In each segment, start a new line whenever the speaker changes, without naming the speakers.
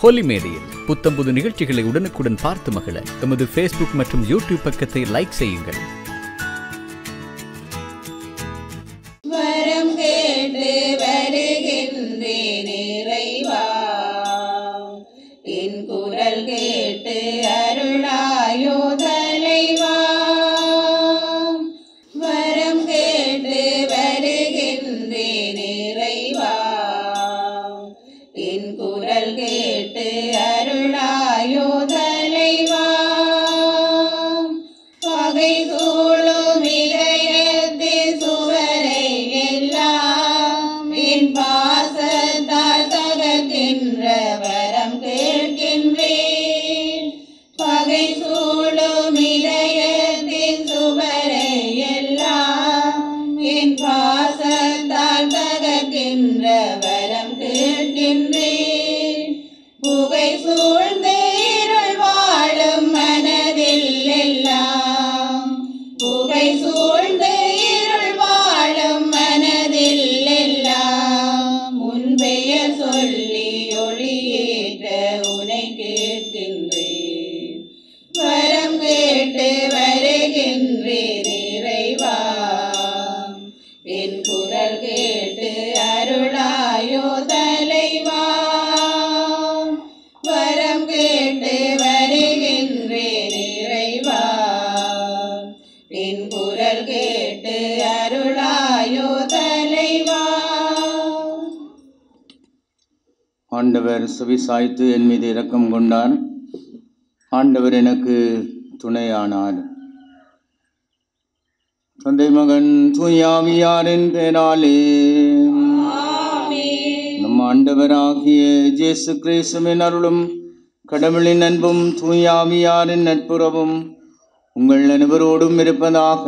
ஹோலி மேடையில் புத்தம்புது நிகழ்ச்சிகளை உடனுக்குடன் பார்த்து மகிழ எமது ஃபேஸ்புக் மற்றும் யூடியூப் பக்கத்தை லைக் செய்யுங்கள்
வரம் கேட்டு வருகின்றேன் இறைவா என் குரல் கேட்டு அருளாயோ தலைவா வரம் கேட்டு வருகின்றேன் இறைவா என் குரல் கேட்டு அருளாயோ தலைவா பகை சூழும் இதயத்தின் சுவரை எல்லாம் என் பாசத்தால் தகர்க்கின்ற வரம் கேட்கின்றேன் பகை சூழும் இதயத்தின் சுவரை எல்லாம் என் பாசத்தால் தகர்க்கின்ற வரம் கேட்கின்றேன் புகை சூழ்ந்த இருள் வாழும் மனதில் எல்லாம் புகை சூழ்ந்த இருள் வாழும் மனதில் எல்லாம் உன் பெயர் சொல்லி ஒளியேற்ற உனை கேட்கின்றேன் வரம் கேட்டு வருகின்றேன் இறைவா என் குரல் கேட்டு அருளாயோ தலைவா வரம் கேட்டு வருகின்றேன் இறைவா என் குரல் கேட்டு அருளாயோ தலைவா
ஆண்டவர் சுவிசாய்த்து என் மீது இரக்கம் கொண்டார் ஆண்டவர் எனக்கு துணையானார் தந்தை மகன் தூயாவியாரின் பேராலே நம் ஆண்டவராகிய இயேசு கிறிஸ்துவின் அருளும் கடவுளின் அன்பும் தூயாவியாரின் நட்புறவும் உங்கள் அனைவரோடும் இருப்பதாக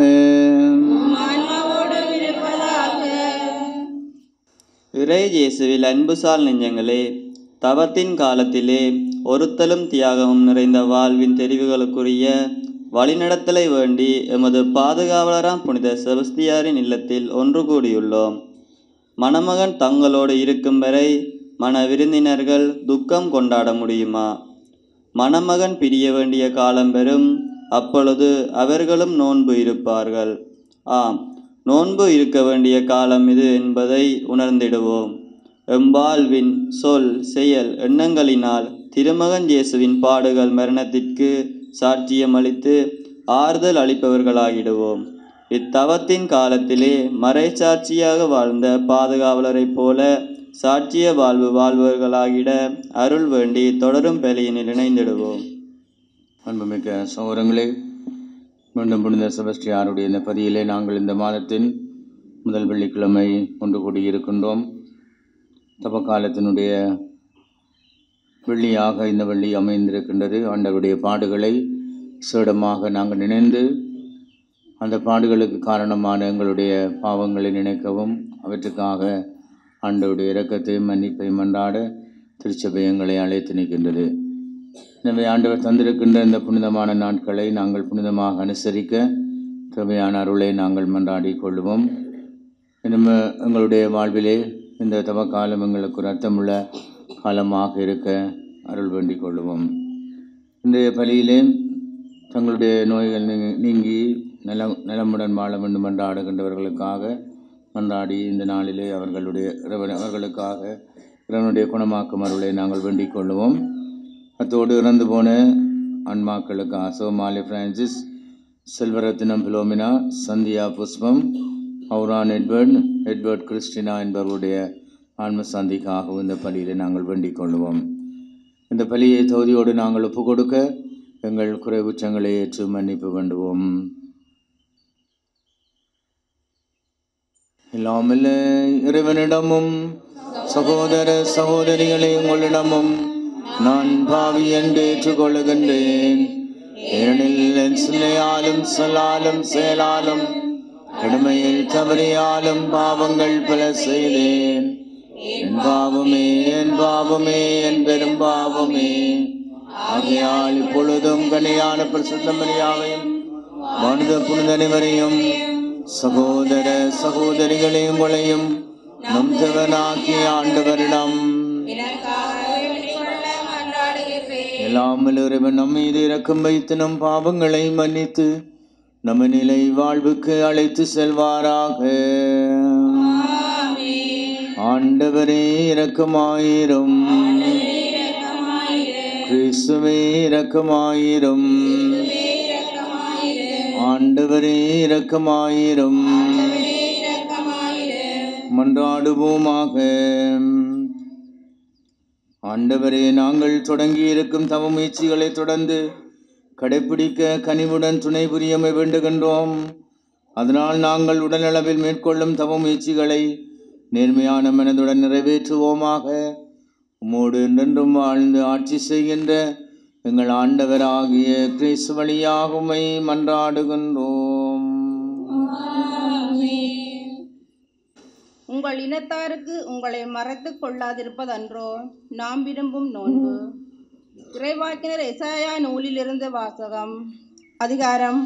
இறை இயேசுவில் அன்புசால் நெஞ்சங்களே தவத்தின் காலத்திலே ஒருத்தலும் தியாகமும் நிறைந்த வாழ்வின் தெரிவுகளுக்குரிய வழிநடத்தலை வேண்டி எமது பாதுகாவலராம் புனித செபஸ்தியாரின் இல்லத்தில் ஒன்று கூடியுள்ளோம் மணமகன் தங்களோடு இருக்கும் வரை மன விருந்தினர்கள் துக்கம் கொண்டாட முடியுமா மணமகன் பிரிய வேண்டிய காலம் பெறும் அப்பொழுது அவர்களும் நோன்பு இருப்பார்கள் ஆம் நோன்பு இருக்க வேண்டிய காலம் இது என்பதை உணர்ந்திடுவோம் எம்பாழ்வின் சொல் செயல் எண்ணங்களினால் திருமகன் இயேசுவின் பாடுகள் மரணத்திற்கு சாட்சியமளித்து ஆறுதல் அளிப்பவர்களாகிடுவோம் இத்தவத்தின் காலத்திலே மறைச்சாட்சியாக வாழ்ந்த பாதுகாவலரைப் போல சாட்சிய வாழ்வு வாழ்பவர்களாகிட அருள் வேண்டி தொடரும் பலியினில் இணைந்திடுவோம்
அன்புமிக்க சகோதரங்களே மீண்டும் புனித செபஸ்டியாருடைய இந்த பதியிலே நாங்கள் இந்த மாதத்தின் முதல் வெள்ளிக்கிழமை ஒன்று கூடியிருக்கின்றோம் தபக்காலத்தினுடைய வெள்ளியாக இந்த வெள்ளி அமைந்திருக்கின்றது ஆண்டவருடைய பாடுகளை சேடமாக நாங்கள் நினைந்து அந்த பாடுகளுக்கு காரணமான எங்களுடைய பாவங்களை நினைக்கவும் அவற்றுக்காக ஆண்டவருடைய இரக்கத்தையும் மன்னிப்பையும் மன்றாட திருச்சபை எங்களை அழைத்து நிற்கின்றது எனவே ஆண்டவர் தந்திருக்கின்ற இந்த புனிதமான நாட்களை நாங்கள் புனிதமாக அனுசரிக்க தேவையான அருளை நாங்கள் மன்றாடி கொள்வோம் இன்னும் எங்களுடைய வாழ்விலே இந்த தவக்காலம் எங்களுக்கு ஒரு அர்த்தமுள்ள காலமாக இருக்க அருள் வேண்டிக் கொள்வோம் இன்றைய பலியிலே தங்களுடைய நோய்கள் நீங்கி- நீங்கி நலம் நலமுடன் வாழ வேண்டும் என்று ஆடுகின்றவர்களுக்காக மன்றாடி இந்த நாளிலே அவர்களுடைய இறைவன் அவர்களுக்காக இறைவனுடைய குணமாக்கும் அருளை நாங்கள் வேண்டிக் கொள்வோம் அத்தோடு இறந்து போன ஆன்மாக்களுக்கு அசோமாலி பிரான்சிஸ் செல்வரத்தினம் பிலோமினா சந்தியா புஷ்பம் ஹவுரான் எட்வர்ட் எட்வர்ட் கிறிஸ்டினா என்பவருடைய ஆன்ம சாந்திக்காகவும் இந்த பலியிலே நாங்கள் வேண்டிக் கொள்வோம் இந்த பலியை தகுதியோடு நாங்கள் ஒப்புக் கொடுக்க எங்கள் குறைவுச்சங்களை ஏற்று மன்னிப்பு வேண்டுவோம் இல்லாமல் இறைவனிடமும் சகோதர சகோதரிகளே உங்களிடமும் நான் பாவி என்று ஏற்றுக்கொள்ளுகின்றேன் ஏனெனில் என் சிலையாலும் சொல்லாலும் செயலாலும் கடுமையில் தவறியாலும் பாவங்கள் பல செய்தேன் என் பாவமே என் பாவமே என் பெரும் பாவமே ஆகையால் இப்பொழுதும் கனியான பிரசுத்தமரியாவையும் மனித புனிதனைவரையும் சகோதர சகோதரிகளே உங்களையும் நம் தேவனாகிய ஆண்டவரிடம்
எனக்காக வேண்டிக் கொள்ள
இல்லாமல் இறைவன் நம் மீது இரக்கம் வைத்து நம் பாவங்களை மன்னித்து நம்ம நிலை வாழ்வுக்கு அழைத்து செல்வாராக ஆண்டவரே இரக்கமாயிரும் கிறிஸ்துவே இரக்கமாயிரும் ஆண்டவரே இரக்கமாயிரும் மன்றாடுவோமாக ஆண்டவரே நாங்கள் தொடங்கி இருக்கும் தவ முயற்சிகளை தொடர்ந்து கடைப்பிடிக்க கனிவுடன் துணை புரியமை வேண்டுகின்றோம் அதனால் நாங்கள் உடலளவில் மேற்கொள்ளும் தவ முயற்சிகளை நேர்மையான மனதுடன் நிறைவேற்றுவோமாக உம்மோடு என்றென்றும் வாழ்ந்து ஆட்சி செய்கின்ற எங்கள் ஆண்டவராகிய கிறிஸ்து வழியாக உம்மை மன்றாடுகின்றோம்
உங்கள் இனத்தாருக்கு உங்களை மறைத்துக் கொள்ளாதிருப்பதன்றோ நாம் விரும்பும் நோன்பு இறைவாக்கினர் எசாயா நூலிலிருந்து வாசகம் அதிகாரம்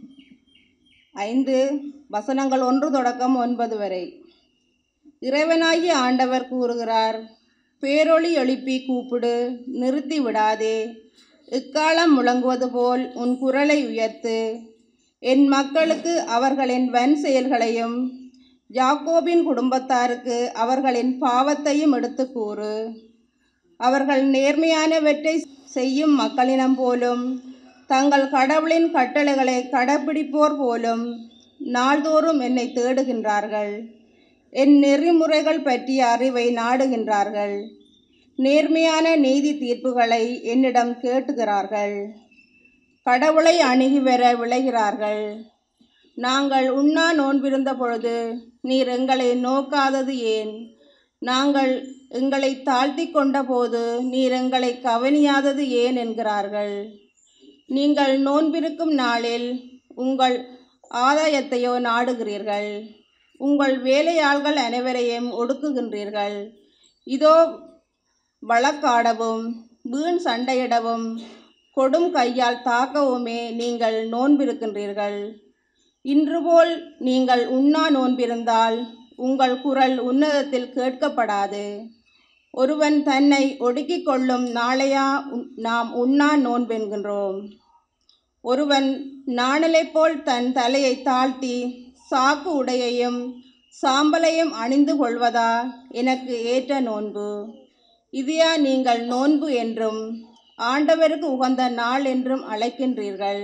ஐந்து வசனங்கள் ஒன்று தொடக்கம் ஒன்பது வரை இறைவனாகிய ஆண்டவர் கூறுகிறார் பேரொளி எழுப்பி கூப்பிடு நிறுத்தி விடாதே இக்காலம் முழங்குவது போல் உன் குரலை உயர்த்து என் மக்களுக்கு அவர்களின் வன் செயல்களையும் யாக்கோபின் குடும்பத்தாருக்கு அவர்களின் பாவத்தையும் எடுத்து கூறு அவர்கள் நேர்மையானவற்றை செய்யும் மக்களினம் போலும் தங்கள் கடவுளின் கட்டளைகளை கடைப்பிடிப்போர் போலும் நாள்தோறும் என்னை தேடுகின்றார்கள் என் நெறிமுறைகள் பற்றிய அறிவை நாடுகின்றார்கள் நேர்மையான நீதி தீர்ப்புகளை என்னிடம் கேட்டுகிறார்கள் கடவுளை அணுகி வர விளைகிறார்கள் நாங்கள் உண்ணா நோன்பிருந்த பொழுது நீர் எங்களை நோக்காதது ஏன் நாங்கள் எங்களை தாழ்த்தி கொண்டபோது நீர் எங்களை கவனியாதது ஏன் என்கிறார்கள் நீங்கள் நோன்பிருக்கும் நாளில் உங்கள் ஆதாயத்தையோ நாடுகிறீர்கள் உங்கள் வேலையாள்கள் அனைவரையும் ஒடுக்குகின்றீர்கள் இதோ வழக்காடவும் வீண் சண்டையிடவும் கொடும் கையால் தாக்கவுமே நீங்கள் நோன்பிருக்கின்றீர்கள் இன்று போல் நீங்கள் உண்ணா நோன்பிருந்தால் உங்கள் குரல் உன்னதத்தில் கேட்கப்படாது ஒருவன் தன்னை ஒடுக்கிக் கொள்ளும் நாளையா உன்- நாம் உண்ணா நோன்பென்கின்றோம் ஒருவன் நாணலைப் போல் தன் தலையை தாழ்த்தி சாக்கு உடையையும் சாம்பலையும் அணிந்து கொள்வதா எனக்கு ஏற்ற நோன்பு இதையா நீங்கள் நோன்பு என்றும் ஆண்டவருக்கு உகந்த நாள் என்றும் அழைக்கின்றீர்கள்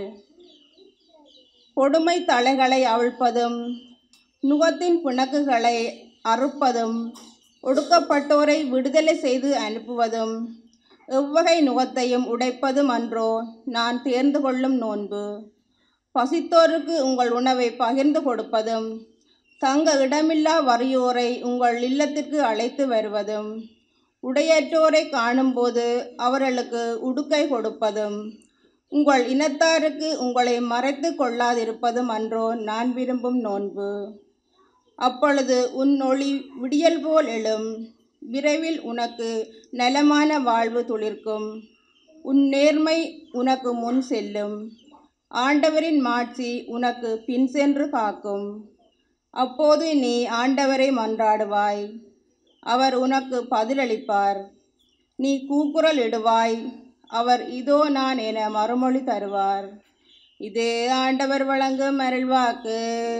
கொடுமை தலைகளை அவிழ்ப்பதும் நுகத்தின் பிணக்குகளை அறுப்பதும் ஒடுக்கப்பட்டோரை விடுதலை செய்து அனுப்புவதும் எவ்வகை நுகத்தையும் உடைப்பதும் அன்றோ நான் தேர்ந்து கொள்ளும் நோன்பு பசித்தோருக்கு உங்கள் உணவை பகிர்ந்து கொடுப்பதும் தங்க இடமில்லா வறியோரை உங்கள் இல்லத்திற்கு அழைத்து வருவதும் உடையற்றோரை காணும்போது அவர்களுக்கு உடுக்கை கொடுப்பதும் உங்கள் இனத்தாருக்கு உங்களை மறைத்து கொள்ளாதிருப்பதும் அன்றோ நான் விரும்பும் நோன்பு அப்பொழுது உன் ஒளி விடியல் போல் எழும் விரைவில் உனக்கு நலமான வாழ்வு துளிர்க்கும் உன் நேர்மை உனக்கு முன் செல்லும் ஆண்டவரின் மாட்சி உனக்கு பின் சென்று காக்கும் அப்போது நீ ஆண்டவரை மன்றாடுவாய் அவர் உனக்கு பதிலளிப்பார் நீ கூக்குரல் இடுவாய் அவர் இதோ நான் என மறுமொழி தருவார் இதே ஆண்டவர் வழங்கும் அருள்வாக்கு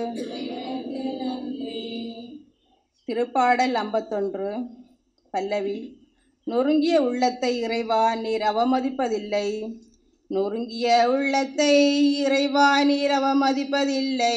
திருப்பாடல் ஐம்பத்தொன்று பல்லவி நொறுங்கிய உள்ளத்தை இறைவா நீர் அவமதிப்பதில்லை நொறுங்கிய உள்ளத்தை இறைவா நீர் அவமதிப்பதில்லை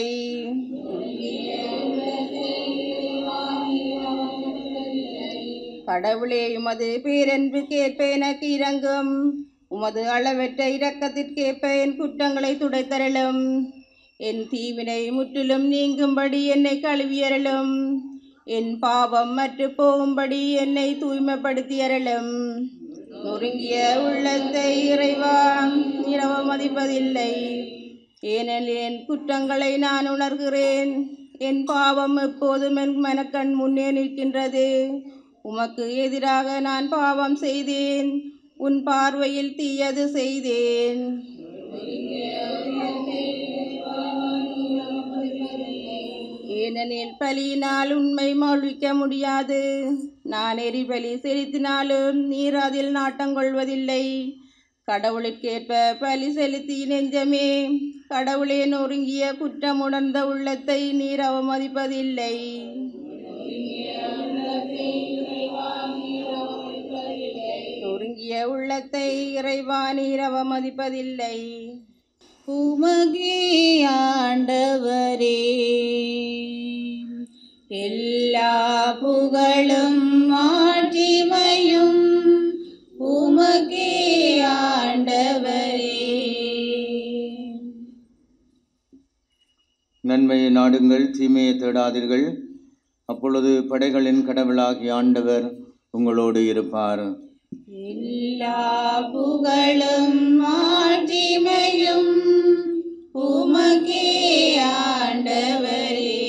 கடவுளே உமது பேரன்பு கேட்ப எனக்கு இறங்கும் உமது அளவற்ற இரக்கத்திற்கேற்ப என் குற்றங்களை துடைத்தரலும் என் தீவினை முற்றிலும் நீங்கும்படி என்னை கழுவியறலும் என் பாவம் மற்று போகும்படி என்னை தூய்மைப்படுத்தியறலும் நொறுங்கிய உள்ளத்தை இறைவா இரவ மதிப்பதில்லை ஏனெனில் என் குற்றங்களை நான் உணர்கிறேன் என் பாவம் எப்போதும் என் மனக்கண் முன்னே நிற்கின்றது உமக்கு எதிராக நான் பாவம் செய்தேன் உன் பார்வையில் தீயது செய்தேன் ஏனெனில் பலியினால் உண்மை மொழிக்க முடியாது நான் எரிபலி செலுத்தினாலும் நீர் அதில் நாட்டம் கொள்வதில்லை கடவுளுக்கேற்ப பலி செலுத்தி நெஞ்சமே கடவுளே நொறுங்கிய குற்றம் உணர்ந்த உள்ளத்தை நீர் அவமதிப்பதில்லை நொறுங்கிய உள்ளத்தை இறைவா நீர் அவமதிப்பதில்லை
உமகே ஆண்டவரே எல்லா புகழும் மாட்சிமையும் உமகே ஆண்டவரே
நன்மையை நாடுங்கள் தீமையை தேடாதீர்கள் அப்பொழுது படைகளின் கடவுளாகிய ஆண்டவர் உங்களோடு இருப்பார்
எல்லா புகழும் மாட்சிமையும் உமகே ஆண்டவரே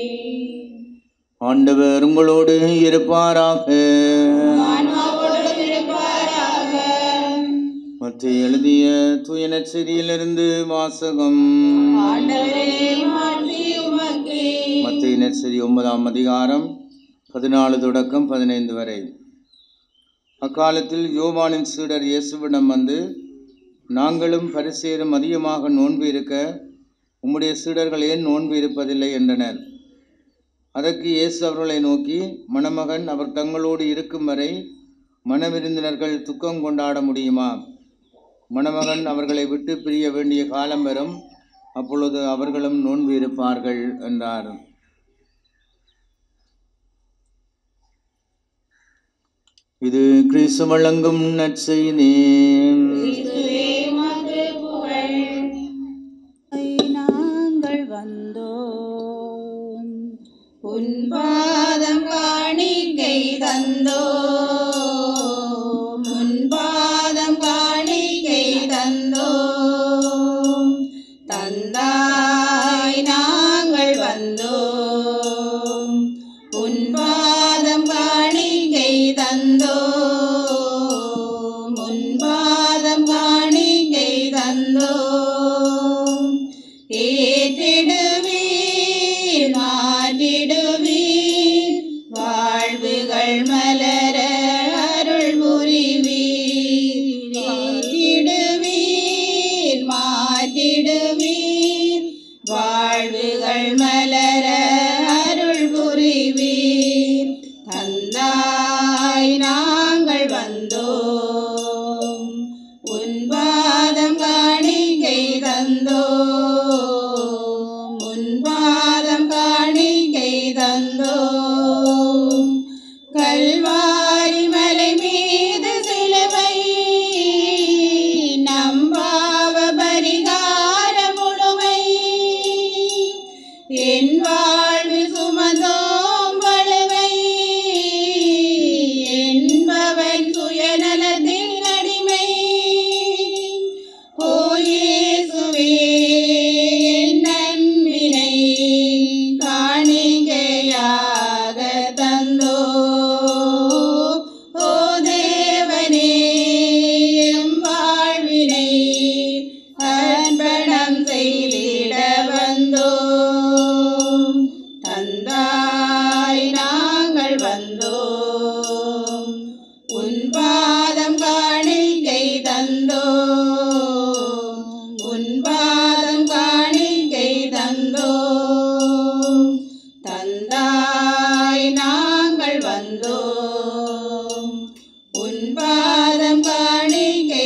ஆண்டவர் உங்களோடு இருப்பாராக
ஆன்மாவோடு இருப்பாராக
மத்திய எழுதிய தூய நற்செய்தியிலிருந்து வாசகம்
ஆண்டவரே மாற்றி உமக்கே
மத்திய நற்செய்தி ஒன்பதாம் அதிகாரம் பதினாலு தொடக்கம் பதினைந்து வரை அக்காலத்தில் யோவானின் சீடர் இயேசுவிடம் வந்து நாங்களும் பரிசேரும் அதிகமாக நோன்பு இருக்க உம்முடைய சீடர்கள் ஏன் நோன்பு இருப்பதில்லை என்றனர் அதற்கு இயேசு அவர்களை நோக்கி மணமகன் அவர் தங்களோடு இருக்கும் வரை மணவிருந்தினர்கள் துக்கம் கொண்டாட முடியுமா மணமகன் அவர்களை விட்டு பிரிய வேண்டிய காலம் வரும் அப்பொழுது அவர்களும் நோன்பு இருப்பார்கள் என்றார் இது கிறிஸ்து வழங்கும் நற்செய்தி
கிறிஸ்துவே உமக்கு புகழ் நாங்கள் வந்தோம் உன் பாதம் காணிக்கை தந்தோம் உன் பாதம் காணிக்கை தந்தோம் தந்தாய் நாங்கள் வந்தோம் உன் பாதம் காணிக்கை தந்தோம் உன் பாதம் காணிக்கை தந்தோம் ஏற்றிடுவீர் மாற்றிடுவீர் வாழ்வுகள் மலர அருள் புரிவீர் ஏற்றிடுவீர் மாற்றிடுவீர் வாழ்வுகள் மலர அருள் புரிவீர் தந்தாய் நாங்கள் வந்தோம் உன் பாதம் காணிக்கை தந்தோம் உன் பாதம் காணிக்கை தந்தோம் கல்வாரி மலை மீது சிலுவை நம்பாவ பரிகார முழுமை என் வாழ்வு சுமந்தோம் வலுவை என்பவன் சுயநலத்தின் அடிமை ஓ இயேசுவே என் அன்பினை காணிக்கையாக தந்தோ ஓ தேவனே எம் வாழ்வினை அர்ப்பணம் செய்திட வந்தோம் தந்தாய் நாங்கள் வந்தோம் உன் பாதம் காணிக்கை தந்தோம் உன் பாதம் காணிக்கை தந்தோம் தந்தாய் நாங்கள் வந்தோம் உன் பாதம் காணிக்கை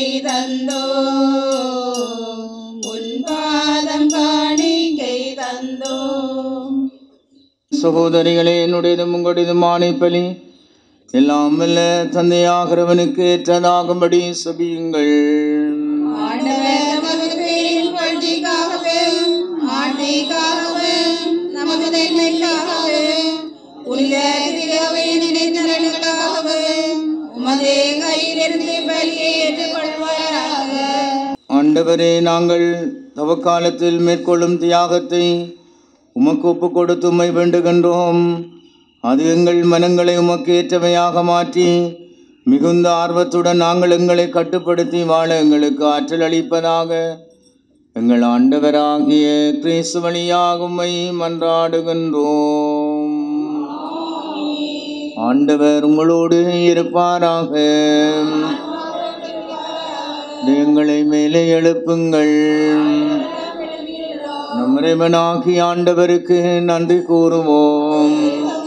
தந்தோம் உன் பாதம் காணிக்கை தந்தோம்
சகோதரிகளே என்னுடையதும் உங்களுடையதுமான பலி எல்லாம் வல்ல தந்தையாகிறவனுக்கு ஏற்றதாகும்படி சபியுங்கள்
ஆண்டவர் நமது பேரின் புகழ்ச்சிக்காகவும் ஆட்சிக்காகவும் நமது நன்மைக்காகவும் புனித திருவை நினைத்தலுக்காகவும் உமது கையிலிருந்து பலியை ஏற்றுக்கொள்வாராக
ஆண்டவரே நாங்கள் தவக்காலத்தில் மேற்கொள்ளும் தியாகத்தை உமக்கு ஒப்பு கொடுத்து உம்மை வேண்டுகின்றோம் அது எங்கள் மனங்களை உமக்கு ஏற்றவையாக மாற்றி மிகுந்த ஆர்வத்துடன் நாங்கள் எங்களை கட்டுப்படுத்தி வாழ எங்களுக்கு ஆற்றல் அளிப்பதாக எங்கள் ஆண்டவராகிய கிறிஸ்து வழியாக உம்மை மன்றாடுகின்றோம் ஆண்டவர் உங்களோடு இருப்பாராக எங்களை மேலே எழுப்புங்கள் நம் இறைவனாகி ஆண்டவருக்கு நன்றி கூறுவோம்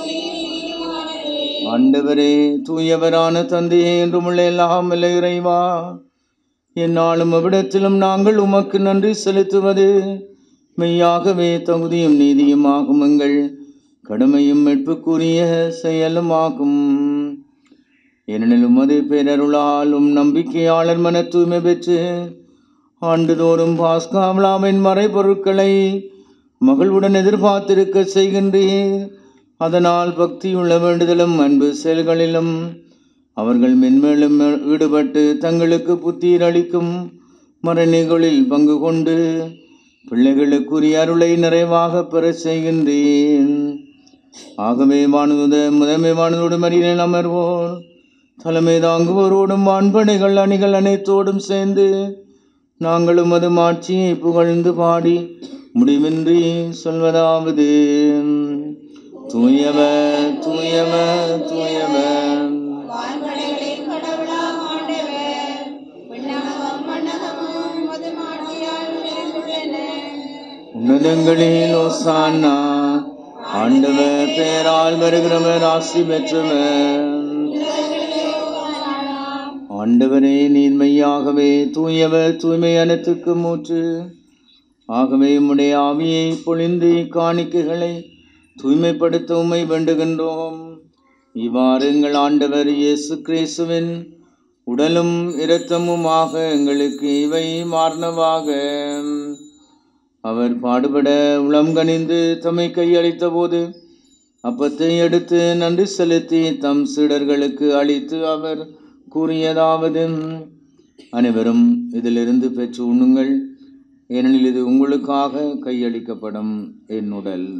ஆண்டவரே தூயவரான தந்தையே என்றும் உள்ள எல்லாம் இல்லை இறைவா என்னாலும் அவ்விடத்திலும் நாங்கள் உமக்கு நன்றி செலுத்துவது மெய்யாகவே தகுதியும் நீதியும் ஆகும் எங்கள் கடமையும் மீட்புக்குரிய செயலும் ஆகும் ஏனெனில் உமது பேரருளாலும் நம்பிக்கையாளர் மன தூய்மை பெற்று ஆண்டுதோறும் பாஸ்காவலாவின் மறைபொருட்களை மகளுடன் எதிர்பார்த்திருக்க செய்கின்றீர் அதனால் பக்தியுள்ள வேண்டுதலும் அன்பு செயல்களிலும் அவர்கள் மென்மேலும் ஈடுபட்டு தங்களுக்கு புத்தீர் அளிக்கும் மரணிகளில் பங்கு கொண்டு பிள்ளைகளுக்குரிய அருளை நிறைவாக பெறச் செய்கின்றேன் ஆகவே வானுத முதன்மை வானுதோடு மறியலில் அமர்வோர் தலைமை தாங்குவோரோடும் வான்படைகள் அணிகள் அனைத்தோடும் சேர்ந்து நாங்களும் அது மாட்சியை புகழ்ந்து பாடி முடிவின்றி சொல்வதாவது தூயவர் தூயவர் தூயவர்
வான்படைகளின் கடவுளாம் ஆண்டவர் விண்ணகமும் மண்ணகமும் உமது மாட்சியால் நிறைந்துள்ளன
உன்னதங்களில் ஓசானா ஆண்டவர் பெயரால் வருகிறவர் ஆசி பெற்றவர் ஆண்டவரே நீர்மையாகவே தூயவர் தூய்மை அனைத்துக்கு மூற்று ஆகவே உம்முடைய ஆவியை பொழிந்து காணிக்கைகளை தூய்மைப்படுத்த உம்மை வேண்டுகின்றோம் இவ்வாறு எங்கள் ஆண்டவர் இயேசு கிறிஸ்துவின் உடலும் இரத்தமுமாக எங்களுக்கு இவை மாறினவாக அவர் பாடுபட உளம் கனிந்து தம்மை கையளித்த போது அப்பத்தை எடுத்து நன்றி செலுத்தி தம் சீடர்களுக்கு அளித்து அவர் கூறியதாவது அனைவரும் இதிலிருந்து பெற்று உண்ணுங்கள் ஏனெனில் இது உங்களுக்காக கையளிக்கப்படும் என் உடல்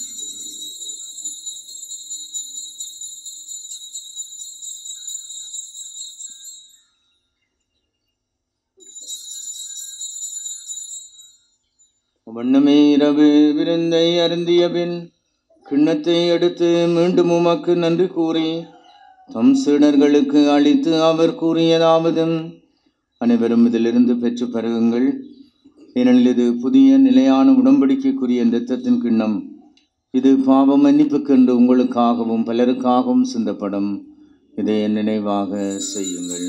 வண்ணமே இரவு விருந்தை அருந்திய பின் கிண்ணத்தை எடுத்து மீண்டும் உமக்கு நன்றி கூறி தம் சீடர்களுக்கு அளித்து அவர் கூறியதாவது அனைவரும் இதிலிருந்து பெற்று பருகுங்கள் ஏனெனில் இது புதிய நிலையான உடன்படிக்கைக்குரிய இரத்தத்தின் கிண்ணம் இது பாவ மன்னிப்புக்கென்று உங்களுக்காகவும் பலருக்காகவும் சிந்தப்படும் இதை என் நினைவாக செய்யுங்கள்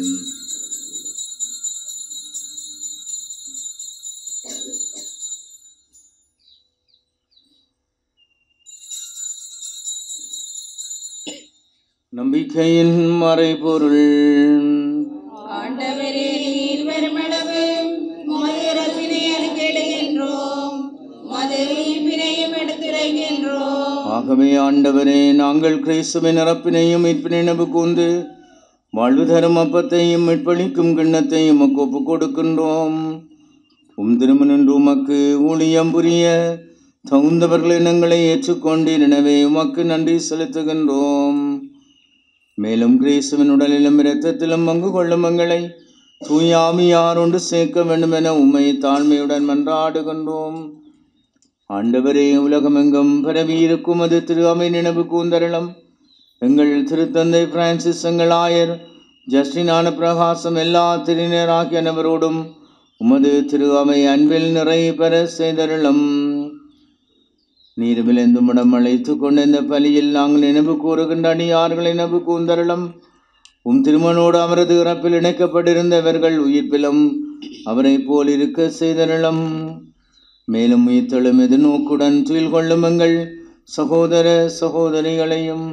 நம்பிக்கையின் மறைபொருள்
ஆண்டவரே நீர் வருமளவு உமது இறப்பினை அறிக்கையிடுகின்றோம் உமது உயிர்ப்பினையும் எடுத்துரைக்கின்றோம்
ஆகவே ஆண்டவரே நாங்கள் கிறிஸ்துவின் இறப்பினையும் மீட்பினையும் கூர்ந்து வாழ்வு தரும் அப்பத்தையும் மீட்பளிக்கும் கிண்ணத்தையும் உமக்கு ஒப்புக் கொடுக்கின்றோம் உம் திருமணன்று உமக்கு ஊழியம் புரிய தகுந்தவர்கள் இனங்களை ஏற்றுக்கொண்டீர் எனவே உமக்கு நன்றி செலுத்துகின்றோம் மேலும் கிறிஸ்துவின் உடலிலும் இரத்தத்திலும் பங்கு கொள்ளும் எங்களை தூயாமியார் ஒன்று சேர்க்க வேண்டும் என உம்மை தாழ்மையுடன் மன்றாடுகின்றோம் ஆண்டவரே உலகமெங்கும் பரவி இருக்கும் அது திரு அமை நினைவு கூந்தரளம் எங்கள் திருத்தந்தை பிரான்சிஸ் எங்கள் ஆயர் ஜஸ்டினான பிரகாசம் எல்லா திருநர் ஆகிய அனைவரோடும் உமது திரு அவை அன்பில் நிறை பெற செய்தருளம் நீர் விளைந்தும் இடம் அழைத்து கொண்ட இந்த பலியில் நாங்கள் நினைவு கூறுகின்ற அடியார்கள் நினைவு கூந்தரளம் உம் திருமணோடு அவரது இறப்பில் இணைக்கப்பட்டிருந்தவர்கள் உயிர்ப்பிலும் அவரை போல் இருக்க செய்தருளம் மேலும் உயிர்த்தெழும் எதிர்நோக்குடன் துயில் கொள்ளும் எங்கள் சகோதர சகோதரிகளையும்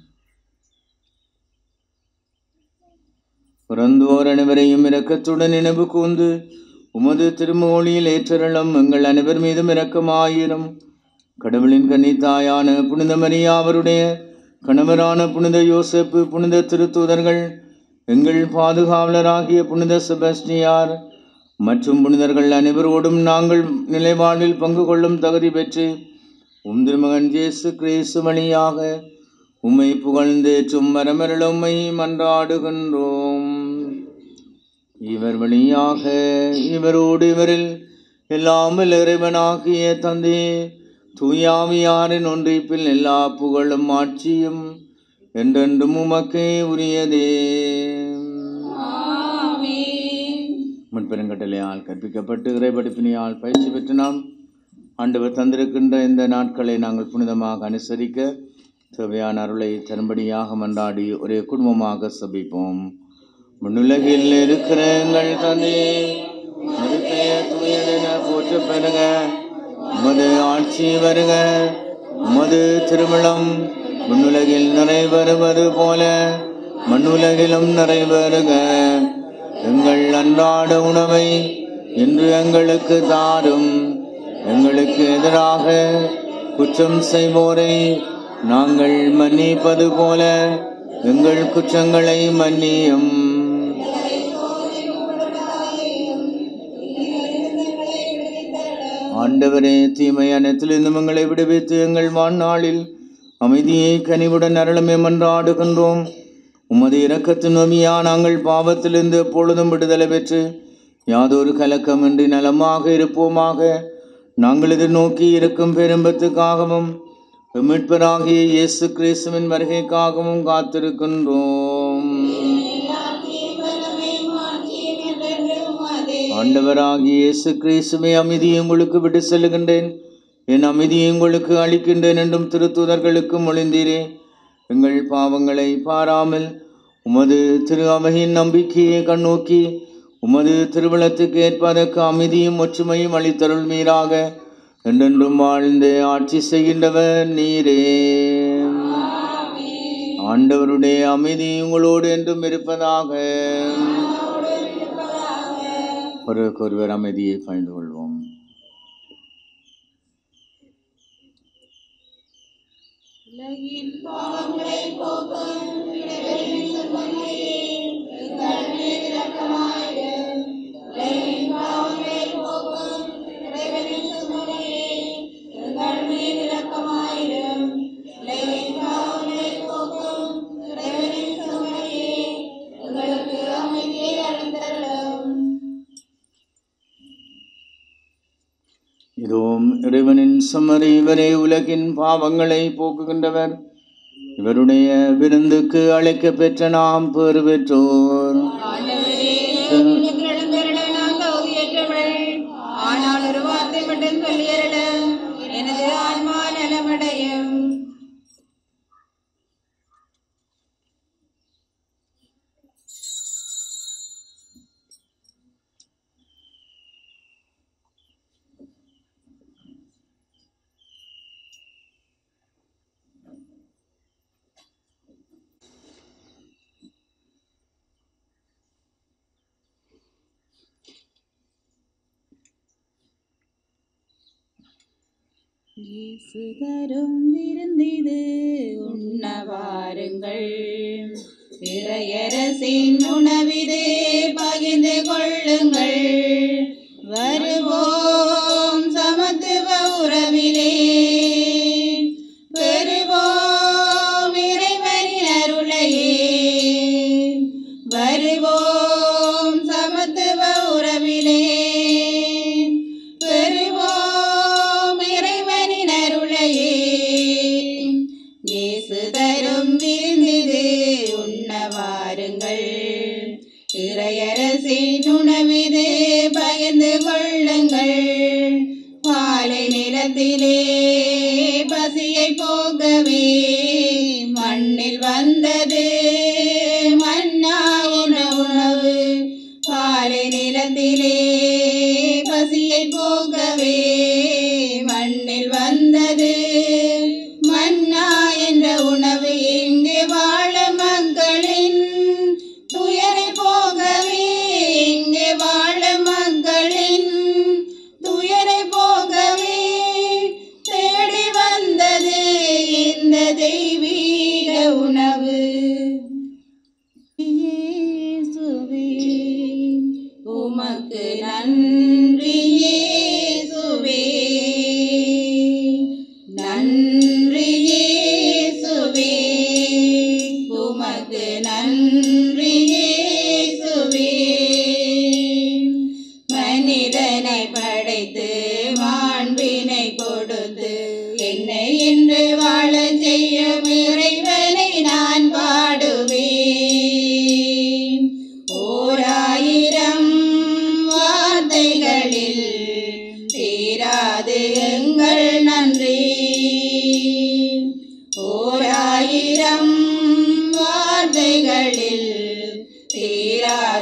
பிறந்தோர் அனைவரையும் இரக்கத்துடன் நினைவு கூர்ந்து உமது திருமொழியில் ஏற்றருளம் எங்கள் அனைவர் மீதும் இரக்கமாயிரும் கடவுளின் கன்னித்தாயான புனித மரியா அவருடைய கணவரான புனித யோசேப்பு புனித திருத்தூதர்கள் எங்கள் பாதுகாவலராகிய புனித செபஸ்டியார் மற்றும் புனிதர்கள் அனைவரோடும் நாங்கள் நிலைவாழ்வில் பங்கு கொள்ளும் தகுதி பெற்று உம் திருமகன் இயேசு கிறிஸ்து வழியாக உம்மை புகழ்ந்தேற்றும் மரமருள் உம்மை மன்றாடுகின்றோம் இவர் வழியாக இவரோடு இவரில் எல்லாம் வல்ல இறைவனாகிய தந்தை தூயாமியாரின் ஒன்றிப்பில் எல்லா புகழும் ஆட்சியும் என்றென்றும் உமக்கே உரியதே
ஆமென்
மீட்பர் பெருங்கட்டளையால் கற்பிக்கப்பட்டு இறைபடிப்பினையால் பயிற்சி பெற்று நாம் ஆண்டவர் தந்திருக்கின்ற இந்த நாட்களை நாங்கள் புனிதமாக அனுசரிக்க தேவையான அருளை தரும்படியாக மன்றாடி ஒரே குடும்பமாக சபிப்போம் முன்னுலகில் இருக்கிற எங்கள் தந்தை பெயர் தூயதென போற்று பெறுக உமது ஆட்சி வருக உமது திருவிழம் முன்னுலகில் நிறைவேறுவது போல மண்ணுலகிலும் நிறைவேறுக எங்கள் அன்றாட உணவை இன்று எங்களுக்கு தாரும் எங்களுக்கு எதிராக குற்றம் செய்வோரை நாங்கள் மன்னிப்பது போல எங்கள் குற்றங்களை மன்னியும் ஆண்டவரே தீமை அனைத்திலிருந்தும் எங்களை விடுவித்து எங்கள் வாழ்நாளில் அமைதியை கனிவுடன் அருளமே மன்றாடுகின்றோம் உமது இரக்கத்தின் நோமியா நாங்கள் பாவத்திலிருந்து எப்பொழுதும் விடுதலை பெற்று யாதொரு கலக்கமின்றி நலமாக இருப்போமாக நாங்கள் எதிர்நோக்கி இருக்கும் பெரும்பத்துக்காகவும் மீட்பராகிய இயேசு கிறிஸ்துவின் வருகைக்காகவும் காத்திருக்கின்றோம் ஆண்டவராகிய இயேசு கிறிஸ்துவை அமைதியை உங்களுக்கு விட்டு செல்லுகின்றேன் என் அமைதியை உங்களுக்கு அளிக்கின்றேன் என்றும் திருத்துதர்களுக்கு மொழிந்தீரே எங்கள் பாவங்களை பாராமல் உமது திரு அவையின் நம்பிக்கையை கண்ணோக்கி உமது திருவிழத்துக்கு ஏற்பதற்கு அமைதியும் ஒற்றுமையும் அளித்தருள் மீறாக என்றென்றும் வாழ்ந்து ஆட்சி செய்கின்றவர் நீரே ஆண்டவருடைய அமைதி உங்களோடு என்றும் இருப்பதாக ஒருவருக்கு ஒருவர் அமைதியை பகிர்ந்து கொள்வோம்
உலகின்
இதோம் இறைவனின் சம்மரி இவரே உலகின் பாவங்களை போக்குகின்றவர் இவருடைய விருந்துக்கு அழைக்க பெற்ற நாம் பெறு பெற்றோர்
ஆண்டவரே உங்களுக்கு எழுந்தருள நான் தகுதியற்றவள் ஆனால் ஒரு வார்த்தை மட்டும் சொல்லியருள எனது ஆன்மா நலமடையும் இயேசு தரும் விருந்திது உண்ண வாருங்கள் இறையரசின் உணவிது பகிர்ந்து கொள்ளுங்கள் வருவோம் சமத்துவ உறவிலே பெறுவோம் இறைவனின் அருளையே வருவோம் சமத்துவ உறவிலே பெறுவோம் இறைவனின் அருளையே இயேசு தரும் விருந்திது உண்ண வாருங்கள் இறையரசின் உணவிது பகிர்ந்து கொள்ளுங்கள் பாலை நிலத்திலே பசியை போக்கவே மண்ணில் வந்தது மன்னா உண உணவு பாலை நிலத்திலே பசியை போக்கவே மண்ணில் வந்தது மன்னா என்ற உணவு இங்கே வாழ மக்களின் துயரை போகவே இங்கே வாழ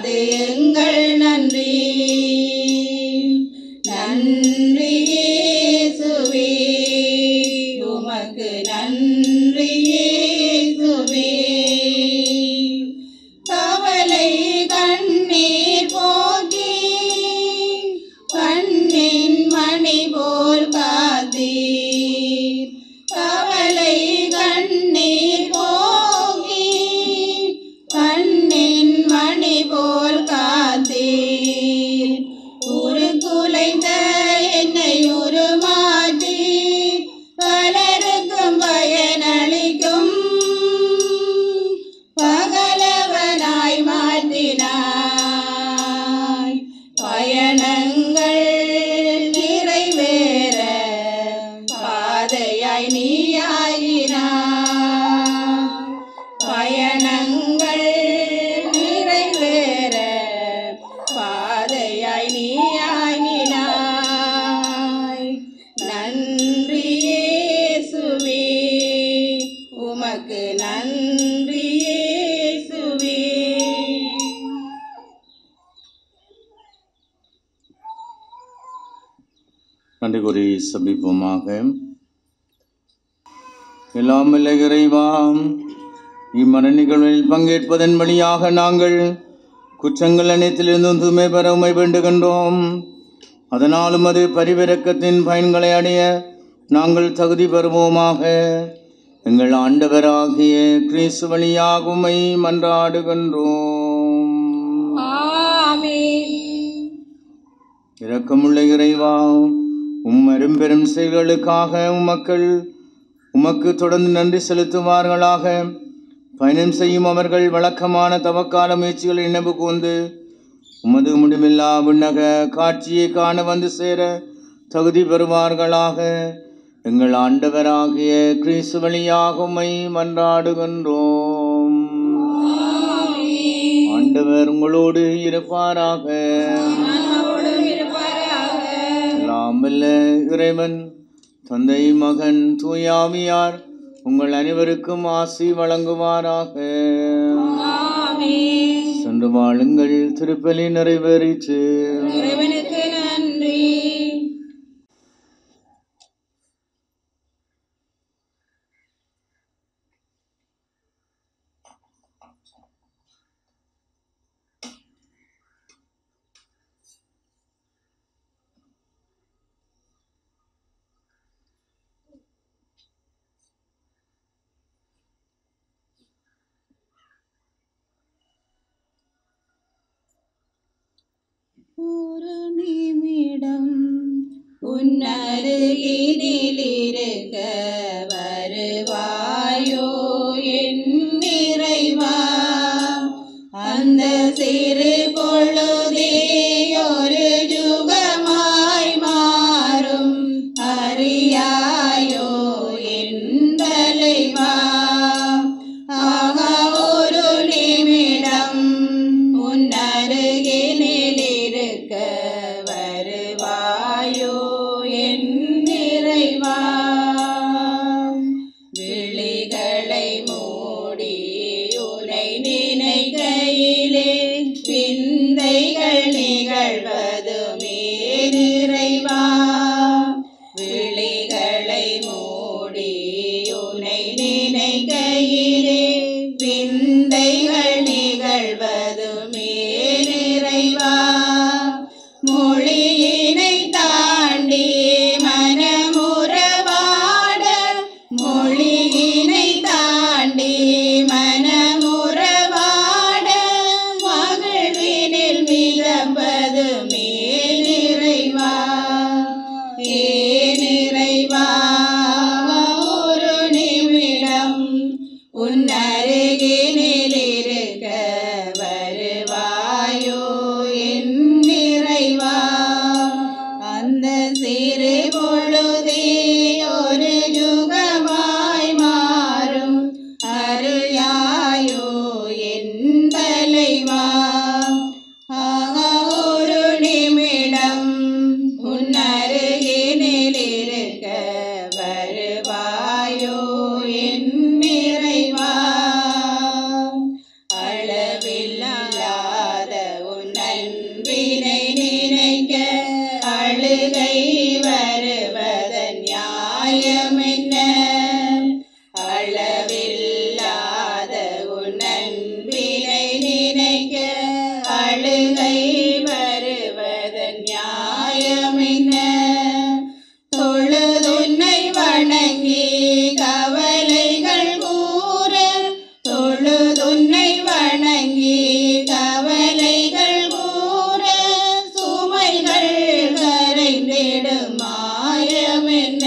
அது எங்கள் நன்றி நன்றி இயேசுவே உமக்கு நன்றி இயேசுவே கவலை கண்ணீர் போக்கி கண்ணின் மணி போல் காத்தீர் கவலை கண்ணீர் போக்கி கண்ணின் மணி போல் காத்தீர் ஒரு குலைந்த என்னை உருமாற்றி பலருக்கும் பயனளிக்கும் பகலவனாய் மாற்றினாய் பயணங்கள் நிறைவேற பாதையாய் நீயாயினாய் பயணங்கள் நிறைவேற பாதையாய் நீயாகினாய் நன்றி இயேசுவே உமக்கு நன்றி இயேசுவே
நன்றி கூறி சபிப்போமாக எல்லாம் வல்ல இறைவா இம்மர நிகழ்வில் பங்கேற்பதன் வழியாக நாங்கள் குற்றங்கள் அனைத்திலிருந்தும் தூய்மை பெற உமை வேண்டுகின்றோம் அதனாலும் அது பரிவிரக்கத்தின் பயன்களை அடைய நாங்கள் தகுதி பெறுவோமாக எங்கள் ஆண்டவராகிய கிறிஸ்து வழியாக உம்மை மன்றாடுகின்றோம்
ஆமென்
இரக்கமுள்ள இறைவா உம் அரும்பெரும் செயல்களுக்காக உமக்கள் உமக்கு தொடர்ந்து நன்றி செலுத்துவார்களாக பயணம் செய்யும் அவர்கள் வழக்கமான தவக்கால முயற்சிகளை நினைவு கூர்ந்து உமது முடிவில்லா விண்ணக காட்சியை காண வந்து சேர தகுதி பெறுவார்களாக எங்கள் ஆண்டவராகிய கிறிஸ்து வழியாக உம்மை மன்றாடுகின்றோம் ஆண்டவர் உங்களோடு இருப்பாராக
அவரோடும் இருப்பாராக
எல்லாம் வல்ல இறைவன் தந்தை மகன் தூயாவியார் உங்கள் அனைவருக்கும் ஆசி வழங்குவாராக
ஆமென்
சென்று வாழுங்கள் திருப்பலி நிறைவேறிற்று
இறைவனுக்கு நன்றி ஒரு நிமிடம் உன்னருகினில் இருக்க வருவாயோ என் நிறைவா அந்த சிறு பொழுதே ஒரு யுகமாய் மாறும் அறியாயோ என் தலைவா ஆகா ஒரு நிமிடம் உன் அருகினில் இருக்க வருவாயோ என் நிறைவா விழிகளை மூடி உனை நினைக்கையிலே பின் வருகை வருவதன் நியாயமென்ன தொழுதுன்னை வணங்கி கவலைகள் கூற தொழுதுன்னை வணங்கி கவலைகள் கூற சுமைகள் கரைந்திடும் மாயமென்ன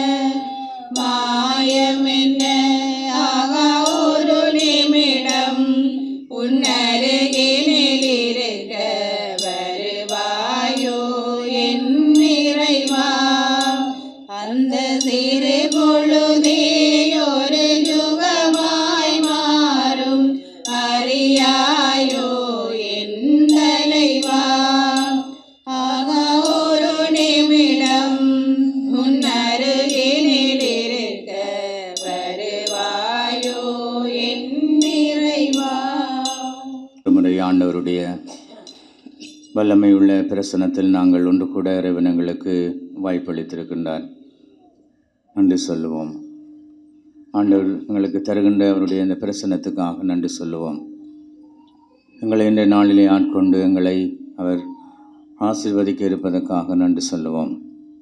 மாயமென்ன ஆகா ஒரு நிமிடம் உன்னருகினில் இருக்க வருவாயோ என் நிறைவா அந்த சிறு பொழுதே ஒரு யுகமாய் மாறும் அறியாயோ என் தலைவா ஆக ஒரு நிமிடம் உன் அருகினில் இருக்க வருவாயோ என் நிறைவா
ஒருமுறை ஆண்டவருடைய வல்லமையுள்ள பிரசனத்தில் நாங்கள் ஒன்று கூட இறைவனங்களுக்கு வாய்ப்பளித்திருக்கின்றார் நன்றி சொல்லுவோம் ஆண்டவர் எங்களுக்கு தருகின்ற அவருடைய இந்த பிரசனத்துக்காக நன்றி சொல்லுவோம் எங்களை இந்த நாளிலே ஆட்கொண்டு எங்களை அவர் ஆசீர்வதிக்க இருப்பதற்காக நன்றி சொல்லுவோம்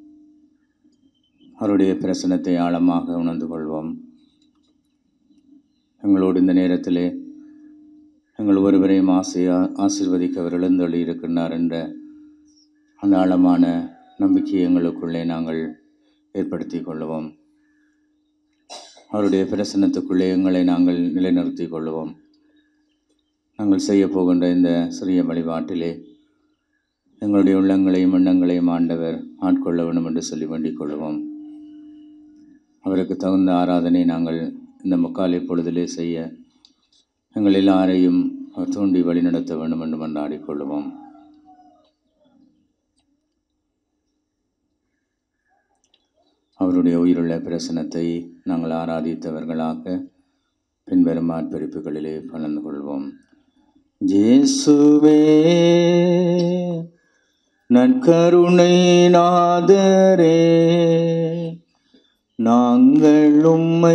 அவருடைய பிரசனத்தை ஆழமாக உணர்ந்து கொள்வோம் எங்களோடு இந்த நேரத்திலே எங்கள் ஒருவரையும் ஆசையா ஆசீர்வதிக்க அவர் எழுந்தொழி இருக்கின்றார் என்ற அந்த ஆழமான நம்பிக்கையை எங்களுக்குள்ளே நாங்கள் ஏற்படுத்தி கொள்ளுவோம் அவருடைய பிரசன்னத்துக்குள்ளே எங்களை நாங்கள் நிலைநிறுத்தி கொள்ளுவோம் நாங்கள் செய்ய போகின்ற இந்த சிறிய வழிபாட்டிலே எங்களுடைய உள்ளங்களையும் எண்ணங்களையும் ஆண்டவர் ஆட்கொள்ள வேண்டும் என்று சொல்லி வேண்டிக் கொள்ளுவோம் அவருக்கு தகுந்த ஆராதனை நாங்கள் இந்த முக்காலை பொழுதிலே செய்ய எங்கள் எல்லாரையும் அவர் தூண்டி வழிநடத்த வேண்டும் என்று மன்றாடிக் கொள்ளுவோம் அவருடைய உயிருள்ள பிரசனத்தை நாங்கள் ஆராதித்தவர்களாக பின்வரும் ஆட்பரிப்புகளிலே கலந்து கொள்வோம் ஜேசுவே நற்கருணை நாதரே நாங்கள் உம்மை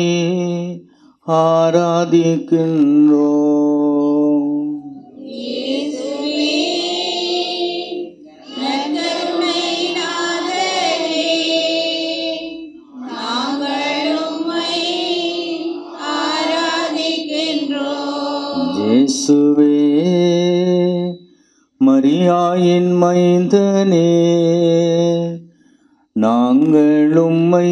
ஆராதிக்கின்றோம்
நற்கருணை நாதரே, நாங்கள் உம்மை ஆராதிக்கின்றோம்
இயேசுவே மரியாயின் மைந்தனே நாங்கள் உம்மை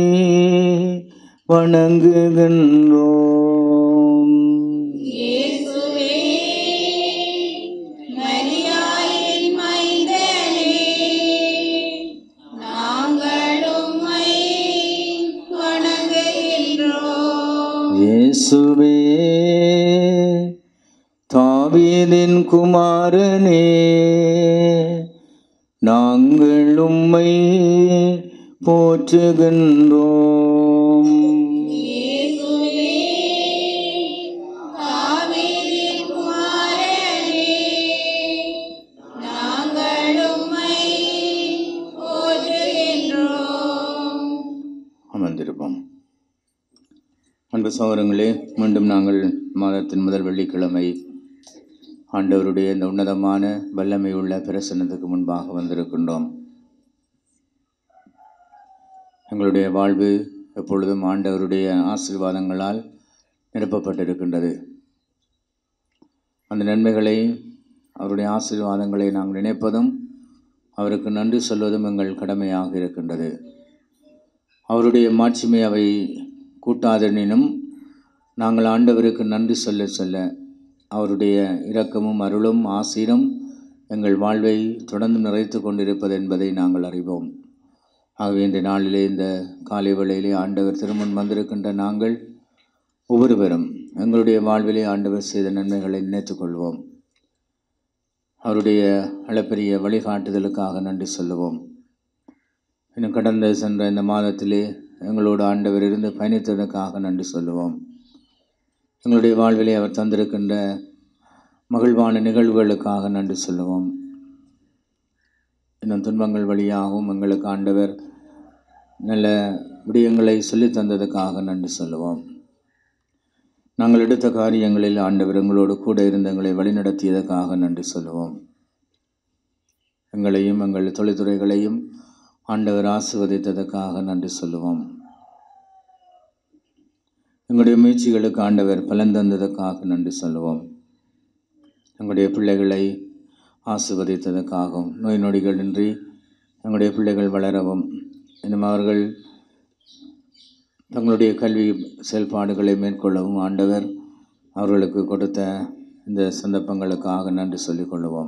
வணங்குகின்றோம்
இயேசுவே மரியாயின் மைந்தனே நாங்கள் உம்மை வணங்குகின்றோம்
இயேசுவே தாவீதின் குமாரனே நாங்கள் உம்மை போற்றுகின்றோம்
இயேசுவே தாவீதின் குமாரனே நாங்கள் உம்மை போற்றுகின்றோம்
அமர்ந்திருப்போம் அன்பு சகோதரங்களே மீண்டும் நாங்கள் மாதத்தின் முதல் வெள்ளிக்கிழமை ஆண்டவருடைய இந்த உன்னதமான வல்லமை உள்ள பிரசன்னத்துக்கு முன்பாக வந்திருக்கின்றோம் எங்களுடைய வாழ்வு எப்பொழுதும் ஆண்டவருடைய ஆசீர்வாதங்களால் நிரப்பப்பட்டிருக்கின்றது அந்த நன்மைகளை அவருடைய ஆசீர்வாதங்களை நாங்கள் நினைப்பதும் அவருக்கு நன்றி சொல்வதும் எங்கள் கடமையாக இருக்கின்றது அவருடைய மாட்சிமை அவை கூட்டாதெனினும் நாங்கள் ஆண்டவருக்கு நன்றி சொல்ல சொல்ல அவருடைய இரக்கமும் அருளும் ஆசீரும் எங்கள் வாழ்வை தொடர்ந்து நிறைத்து கொண்டிருப்பது என்பதை நாங்கள் அறிவோம் ஆகவே இந்த நாளிலே இந்த காலை வேளையிலே ஆண்டவர் திருமண் வந்திருக்கின்ற நாங்கள் ஒவ்வொருவரும் எங்களுடைய வாழ்விலே ஆண்டவர் செய்த நன்மைகளை நினைத்துக் கொள்வோம் அவருடைய அளப்பெரிய வழிகாட்டுதலுக்காக நன்றி சொல்லுவோம் இன்னும் கடந்த சென்ற இந்த மாதத்திலே எங்களோடு ஆண்டவர் இருந்து பயணித்ததற்காக நன்றி சொல்லுவோம் எங்களுடைய வாழ்விலே அவர் தந்திருக்கின்ற மகிழ்வான நிகழ்வுகளுக்காக நன்றி சொல்லுவோம் இன்னும் துன்பங்கள் வழியாகவும் எங்களுக்கு ஆண்டவர் நல்ல விடயங்களை சொல்லித் தந்ததுக்காக நன்றி சொல்லுவோம் நாங்கள் எடுத்த காரியங்களில் ஆண்டவர் எங்களோடு கூட இருந்து எங்களை வழிநடத்தியதற்காக நன்றி சொல்லுவோம் எங்களையும் எங்கள் தொழில்துறைகளையும் ஆண்டவர் ஆசிர்வதித்ததற்காக நன்றி சொல்லுவோம் எங்களுடைய முயற்சிகளுக்கு ஆண்டவர் பலன் தந்ததற்காக நன்றி சொல்லுவோம் எங்களுடைய பிள்ளைகளை ஆசிர்வதித்ததற்காகவும் நோய் நொடிகளின்றி எங்களுடைய பிள்ளைகள் வளரவும் இன்னும் அவர்கள் தங்களுடைய கல்வி செயல்பாடுகளை மேற்கொள்ளவும் ஆண்டவர் அவர்களுக்கு கொடுத்த இந்த சந்தர்ப்பங்களுக்காக நன்றி சொல்லிக் கொள்ளுவோம்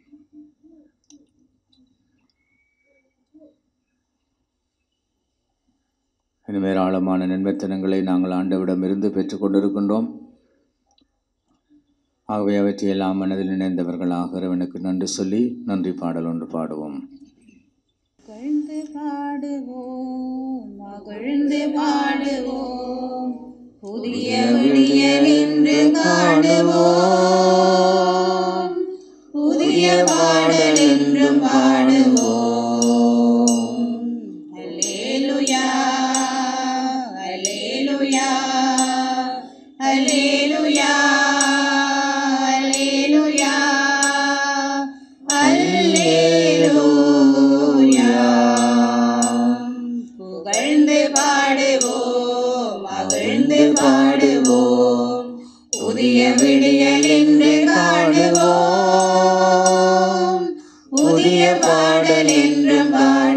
இன்னும் ஏராளமான நன்மைத்தனங்களை நாங்கள் ஆண்டவிடம் இருந்து பெற்றுக்கொண்டிருக்கின்றோம் ஆகவே அவற்றையெல்லாம் மனதில் நினைந்தவர்களாக இறைவனுக்கு நன்றி சொல்லி நன்றி பாடல் ஒன்று பாடுவோம்
மகிழ்ந்து பாடுவோம் மகிழ்ந்து பாடுவோம் புதிய விடியல் என்று காணுவோம் புதிய பாடல் என்றும் பாடுவோம் அல்லேலுயா அல்லேலுயா அல்லேலுயா அல்லேலுயா அல்லேலூயா புகழ்ந்து பாடுவோம் மகிழ்ந்து பாடுவோம் புதிய விடியல் என்று காணுவோம் புதிய பாடல் என்றும்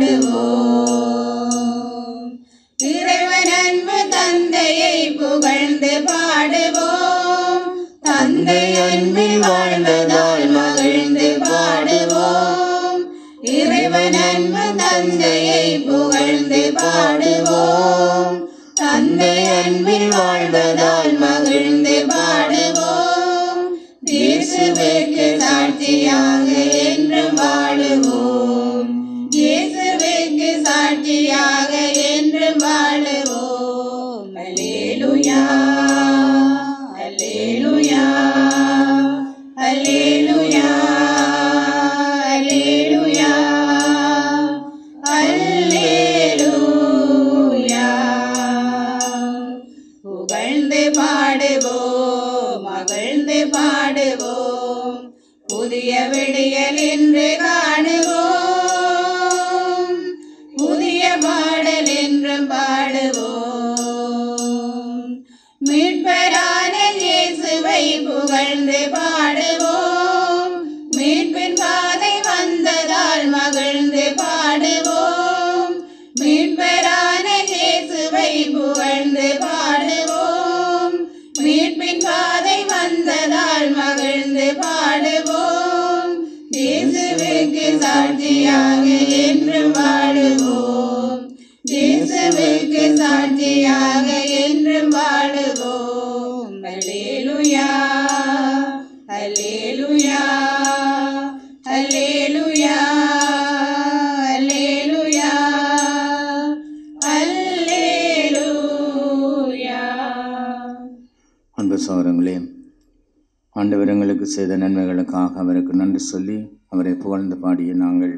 பாடுவோம் இறைவன் அன்பு தந்தையை புகழ்ந்து பாடுவோம் தந்தை அன்பில் வாழ்ந்ததால் மகிழ்ந்து பாடுவோம் இறைவன் அன்பு தந்தையை புகழ்ந்து பாடுவோம் தந்தை அன்பில் வாழ்வதால் மகிழ்ந்து பாடுவோம் இயேசுவுக்கு சாட்சியாக என்றும் வாழுவோம் இயேசுவுக்கு சாட்சியாக என்றும் வாழுவோம் அல்லேலூயா அல்லேலூயா அல்லேலூயா அல்லேலூயா அல்லேலூயா புகழ்ந்து பாடுவோம் மகிழ்ந்து பாடுவோம் புதிய விடியல் என்று காணுவோம் புதிய பாடல் என்றும் பாடுவோம் மீட்பரான இயேசுவை புகழ்ந்து பாடுவோம் மீட்பின் பாதை வந்ததால் மகிழ்ந்து பாடுவோம் மீட்பரான இயேசுவை புகழ்ந்து பாடுவோம் மீட்பின் பாதை வந்ததால் மகிழ்ந்து பாடுவோம் இயேசுவுக்கு சாட்சியாக என்றும் வாழுவோம் இயேசுவுக்கு சாட்சியாக என்றும் வாழுவோம் அல்லேலூயா அல்லேலூயா அல்லேலூயா அல்லேலூயா அல்லேலூயா
அன்பு சோதரங்களே ஆண்டவர் எங்களுக்கு செய்த நன்மைகளுக்காக அவருக்கு நன்றி சொல்லி அவரை புகழ்ந்து பாடிய நாங்கள்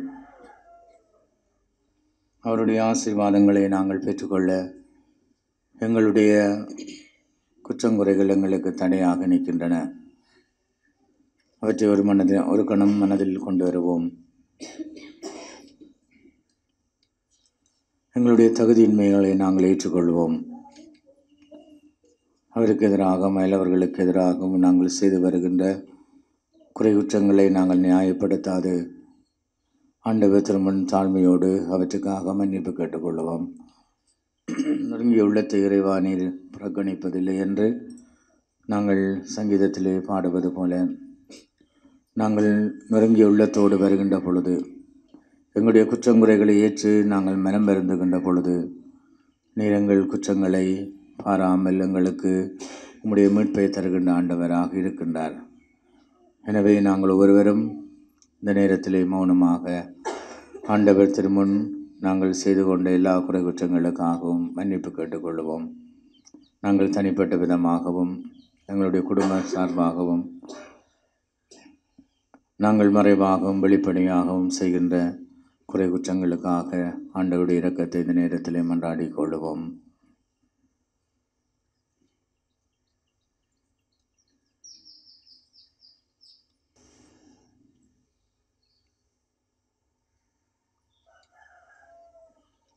அவருடைய ஆசீர்வாதங்களை நாங்கள் பெற்றுக்கொள்ள எங்களுடைய குற்றங்குறைகள் எங்களுக்கு தடையாக நிற்கின்றன அவற்றை ஒரு மனதில் ஒரு கணம் மனதில் கொண்டு வருவோம் எங்களுடைய தகுதியின்மைகளை நாங்கள் ஏற்றுக்கொள்வோம் அவருக்கு எதிராக மயிலவர்களுக்கு எதிராகவும் நாங்கள் செய்து வருகின்ற குறைகுற்றங்களை நாங்கள் நியாயப்படுத்தாது ஆண்டவர் திருமண் தாழ்மையோடு அவற்றுக்காக மன்னிப்பு கேட்டுக்கொள்வோம் நெருங்கிய உள்ளத்தை இறைவா நீர் புறக்கணிப்பதில்லை என்று நாங்கள் சங்கீதத்திலே பாடுவது போல நாங்கள் நெருங்கிய உள்ளத்தோடு வருகின்ற பொழுது எங்களுடைய குற்றங்குறைகளை ஏற்று நாங்கள் மனம் வருந்துகின்ற பொழுது நீர் எங்கள் குற்றங்களை பாராமல் எங்களுக்கு உம்முடைய மீட்பை தருகின்ற ஆண்டவராக இருக்கின்றார் எனவே நாங்கள் ஒவ்வொருவரும் இந்த நேரத்திலே மௌனமாக ஆண்டவர் திருமுன் நாங்கள் செய்து கொண்ட எல்லா குறை குற்றங்களுக்காகவும் மன்னிப்பு கேட்டுக்கொள்வோம் நாங்கள் தனிப்பட்ட விதமாகவும் எங்களுடைய குடும்ப சார்பாகவும் நாங்கள் மறைவாகவும் வெளிப்படையாகவும் செய்கின்ற குறை குற்றங்களுக்காக ஆண்டவருடைய இரக்கத்தை இந்த நேரத்திலே மன்றாடிக் கொள்ளுவோம்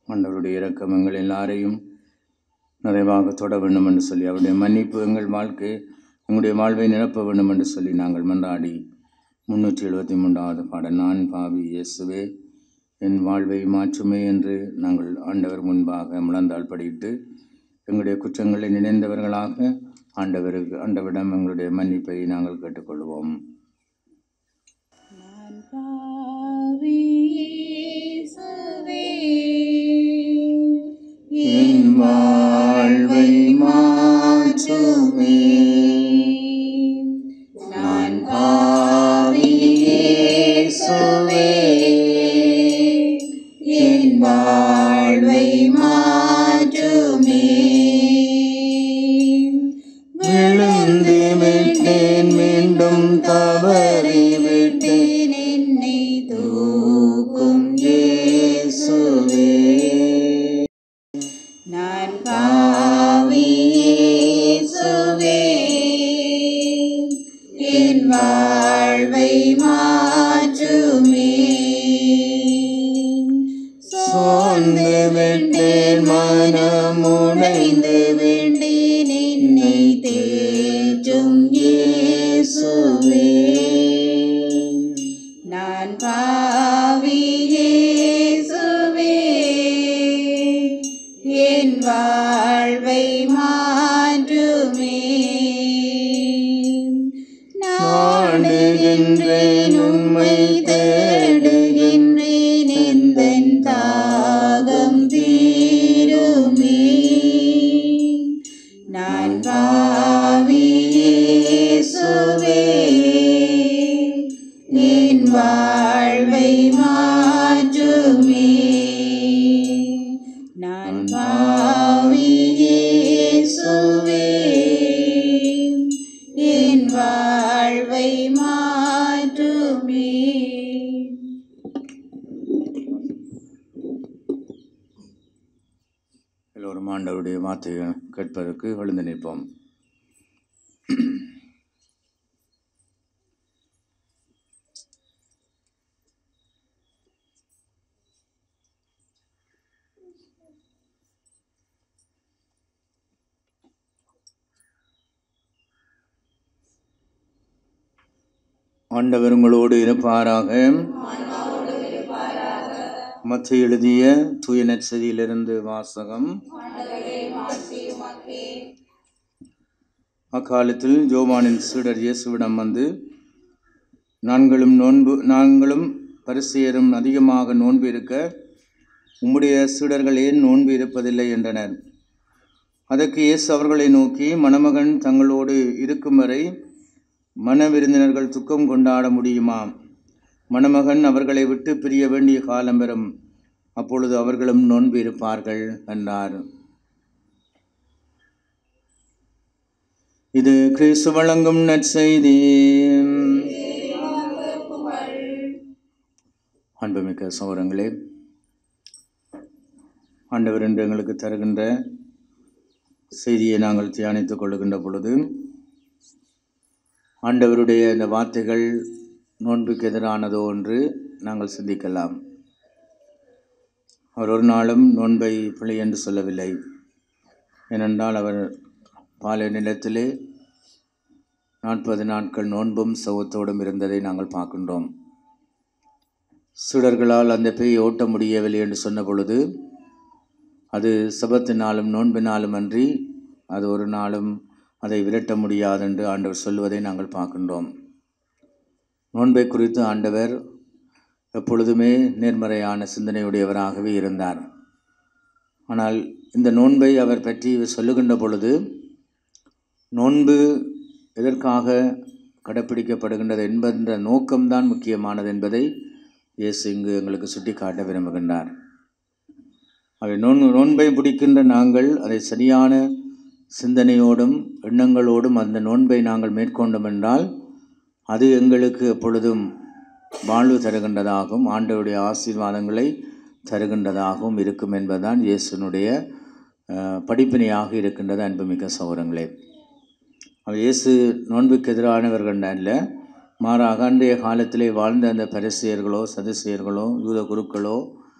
ஆண்டவருடைய இரக்கம் எங்கள் எல்லாரையும் நிறைவாக தொட வேண்டும் என்று சொல்லி அவருடைய மன்னிப்பு எங்கள் வாழ்க்கை எங்களுடைய வாழ்வை நிரப்ப வேண்டும் என்று சொல்லி நாங்கள் மன்றாடி முன்னூற்றி எழுபத்தி மூன்றாவது பாடல் நான் பாவி இயேசுவே என் வாழ்வை மாற்றுமே என்று நாங்கள் ஆண்டவர் முன்பாக முழந்தாள் படியிட்டு எங்களுடைய குற்றங்களை நினைந்தவர்களாக ஆண்டவருக்கு ஆண்டவரிடம் எங்களுடைய மன்னிப்பை நாங்கள் கேட்டுக்கொள்வோம்
நான் பாவி இயேசுவே,
என் வாழ்வை மாற்றுமே
நான் பாவி இயேசுவே, என் வாழ்வை மாற்றுமே
விழுந்து விட்டேன் மீண்டும் தவறி விட்டேன்
என்னை தூக்கும்
இயேசுவே
நான் பாவி இயேசுவே, என் வாழ்வை மாற்றுமே
சோர்ந்து விட்டேன் மனம் உடைந்து
வேண்டேன் என்னை தேற்றும் இயேசுவே நான் பாவி இயேசுவே என் வாழ்வை மாற்றுமே நாடுகின்றேன் உம்மை தேடுகின்றேன் எந்தன் தாகம் தீருமே நான் பாவி இயேசுவே என் வாழ்வை மாற்றுமே நான் பாவி இயேசுவே என் வாழ்வை மாற்றுமே
எல்லோரும் ஆண்டவருடைய வார்த்தையை கேட்பதற்கு எழுந்து நிற்போம் ஆண்டவர் உங்களோடு இருப்பாராக மத்திய எழுதிய தூய நற்செய்தியிலிருந்து வாசகம் அக்காலத்தில் ஜோவானின் சீடர் இயேசுவிடம் வந்து நாங்களும் நோன்பு நாங்களும் பரிசெயரும் அதிகமாக நோன்பு இருக்க உம்முடைய சீடர்கள் ஏன் நோன்பு இருப்பதில்லை என்றனர் அதற்கு இயேசு அவர்களை நோக்கி மணமகன் தங்களோடு இருக்கும் வரை மன விருந்தினர்கள் துக்கம் கொண்டாட முடியுமா மணமகன் அவர்களை விட்டு பிரிய வேண்டிய காலம் வரும் அப்பொழுது அவர்களும் நோன்பு இருப்பார்கள் என்றார் இது கிறிஸ்து வழங்கும் நற்செய்தி அன்புமிக்க சௌரங்களே ஆண்டவர் என்று எங்களுக்கு தருகின்ற செய்தியை நாங்கள் தியானித்துக் கொள்ளுகின்ற பொழுது ஆண்டவருடைய இந்த வார்த்தைகள் நோன்புக்கு எதிரானதோ என்று நாங்கள் சிந்திக்கலாம் அவர் ஒரு நாளும் நோன்பை பிழை என்று சொல்லவில்லை ஏனென்றால் அவர் பாலை நிலத்திலே நாற்பது நாட்கள் நோன்பும் சவுத்தோடும் இருந்ததை நாங்கள் பார்க்கின்றோம் சீடர்களால் அந்த பேயை ஓட்ட முடியவில்லை என்று சொன்ன பொழுது அது சபத்தினாலும் நோன்பினாலும் அன்றி அது ஒரு நாளும் அதை விரட்ட முடியாது என்று ஆண்டவர் சொல்வதை நாங்கள் பார்க்கின்றோம் நோன்பை குறித்து ஆண்டவர் எப்பொழுதுமே நேர்மறையான சிந்தனையுடையவராகவே இருந்தார் ஆனால் இந்த நோன்பை அவர் பற்றி சொல்லுகின்ற பொழுது நோன்பு எதற்காக கடைப்பிடிக்கப்படுகின்றது என்பன்ற நோக்கம்தான் முக்கியமானது என்பதை இயேசு இங்கு எங்களுக்கு சுட்டிக்காட்ட விரும்புகின்றார் அவை நோன் நோன்பை பிடிக்கின்ற நாங்கள் அதை சரியான சிந்தனையோடும் எண்ணங்களோடும் அந்த நோன்பை நாங்கள் மேற்கொண்டோம் என்றால் அது எங்களுக்கு எப்பொழுதும் வாழ்வு தருகின்றதாகவும் ஆண்டவருடைய ஆசீர்வாதங்களை தருகின்றதாகவும் இருக்கும் என்பதுதான் இயேசுனுடைய அஹ், படிப்பினையாக இருக்கின்றது அன்புமிக்க சௌரங்களே அவர் இயேசு நோன்புக்கு எதிரானவர்கள் அல்ல மாறாக அன்றைய காலத்திலே வாழ்ந்த அந்த பரிசெயர்களோ சதுசெயர்களோ யூத குருக்களோ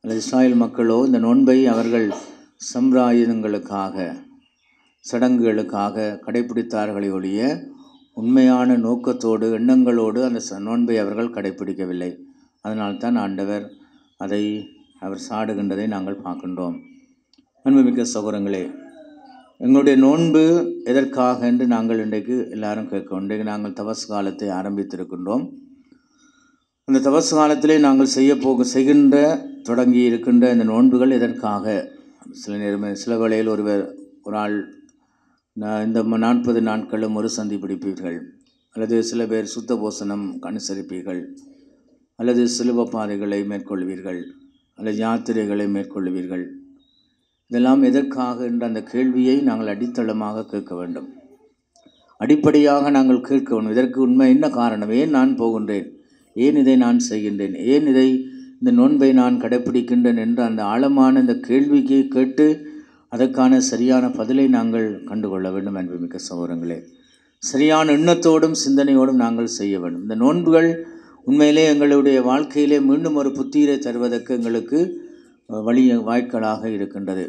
அல்லது இஸ்ராயல் மக்களோ இந்த நோன்பை அவர்கள் சம்பிராயுதங்களுக்காக சடங்குகளுக்காக கடைப்பிடித்தார்களே ஒழிய உண்மையான நோக்கத்தோடு எண்ணங்களோடு அந்த ச- நோன்பை அவர்கள் கடைப்பிடிக்கவில்லை அதனால்தான் ஆண்டவர் அதை அவர் சாடுகின்றதை நாங்கள் பார்க்கின்றோம் அன்புமிக்க சகோதரங்களே எங்களுடைய நோன்பு எதற்காக என்று நாங்கள் இன்றைக்கு எல்லாரும் கேட்க இன்றைக்கு நாங்கள் தவசு காலத்தை ஆரம்பித்திருக்கின்றோம் அந்த தவசு காலத்திலே நாங்கள் செய்ய போக செய்கின்ற தொடங்கி இருக்கின்ற இந்த நோன்புகள் எதற்காக சில நேரம் சில வேளையில் ஒருவர் ஒரு ஆள் நான் இந்த ம- நாற்பது நாட்களும் ஒரு சந்தி பிடிப்பீர்கள் அல்லது சில பேர் சுத்த போசனம் அனுசரிப்பீர்கள் அல்லது சிலுவ பாதைகளை மேற்கொள்வீர்கள் அல்லது யாத்திரைகளை மேற்கொள்வீர்கள் இதெல்லாம் எதற்காக என்ற அந்த கேள்வியை நாங்கள் அடித்தளமாக கேட்க வேண்டும் அடிப்படையாக நாங்கள் கேட்க வேண்டும் இதற்கு உண்மை என்ன காரணம் ஏன் நான் போகின்றேன் ஏன் இதை நான் செய்கின்றேன் ஏன் இதை இந்த நோன்பை நான் கடைப்பிடிக்கின்றேன் என்ற அந்த ஆழமான இந்த கேள்விக்கு கேட்டு அதற்கான சரியான பதிலை நாங்கள் கண்டுகொள்ள வேண்டும் என்பதுமிக்க சகோதரங்களே சரியான எண்ணத்தோடும் சிந்தனையோடும் நாங்கள் செய்ய வேண்டும் இந்த நோன்புகள் உண்மையிலே எங்களுடைய வாழ்க்கையிலே மீண்டும் ஒரு புத்துயிரை தருவதற்கு எங்களுக்கு அஹ், வழி வாய்க்காலாக இருக்கின்றது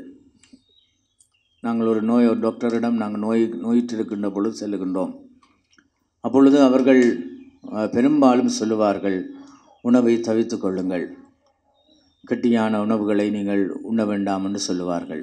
நாங்கள் ஒரு நோய் ஒரு டாக்டரிடம் நாங்கள் நோய் நோயிற்றிருக்கின்ற பொழுது செல்லுகின்றோம் அப்பொழுது அவர்கள் அஹ், பெரும்பாலும் சொல்லுவார்கள் உணவை தவித்து கொள்ளுங்கள் கெட்டியான உணவுகளை நீங்கள் உண்ண வேண்டாம் என்று சொல்லுவார்கள்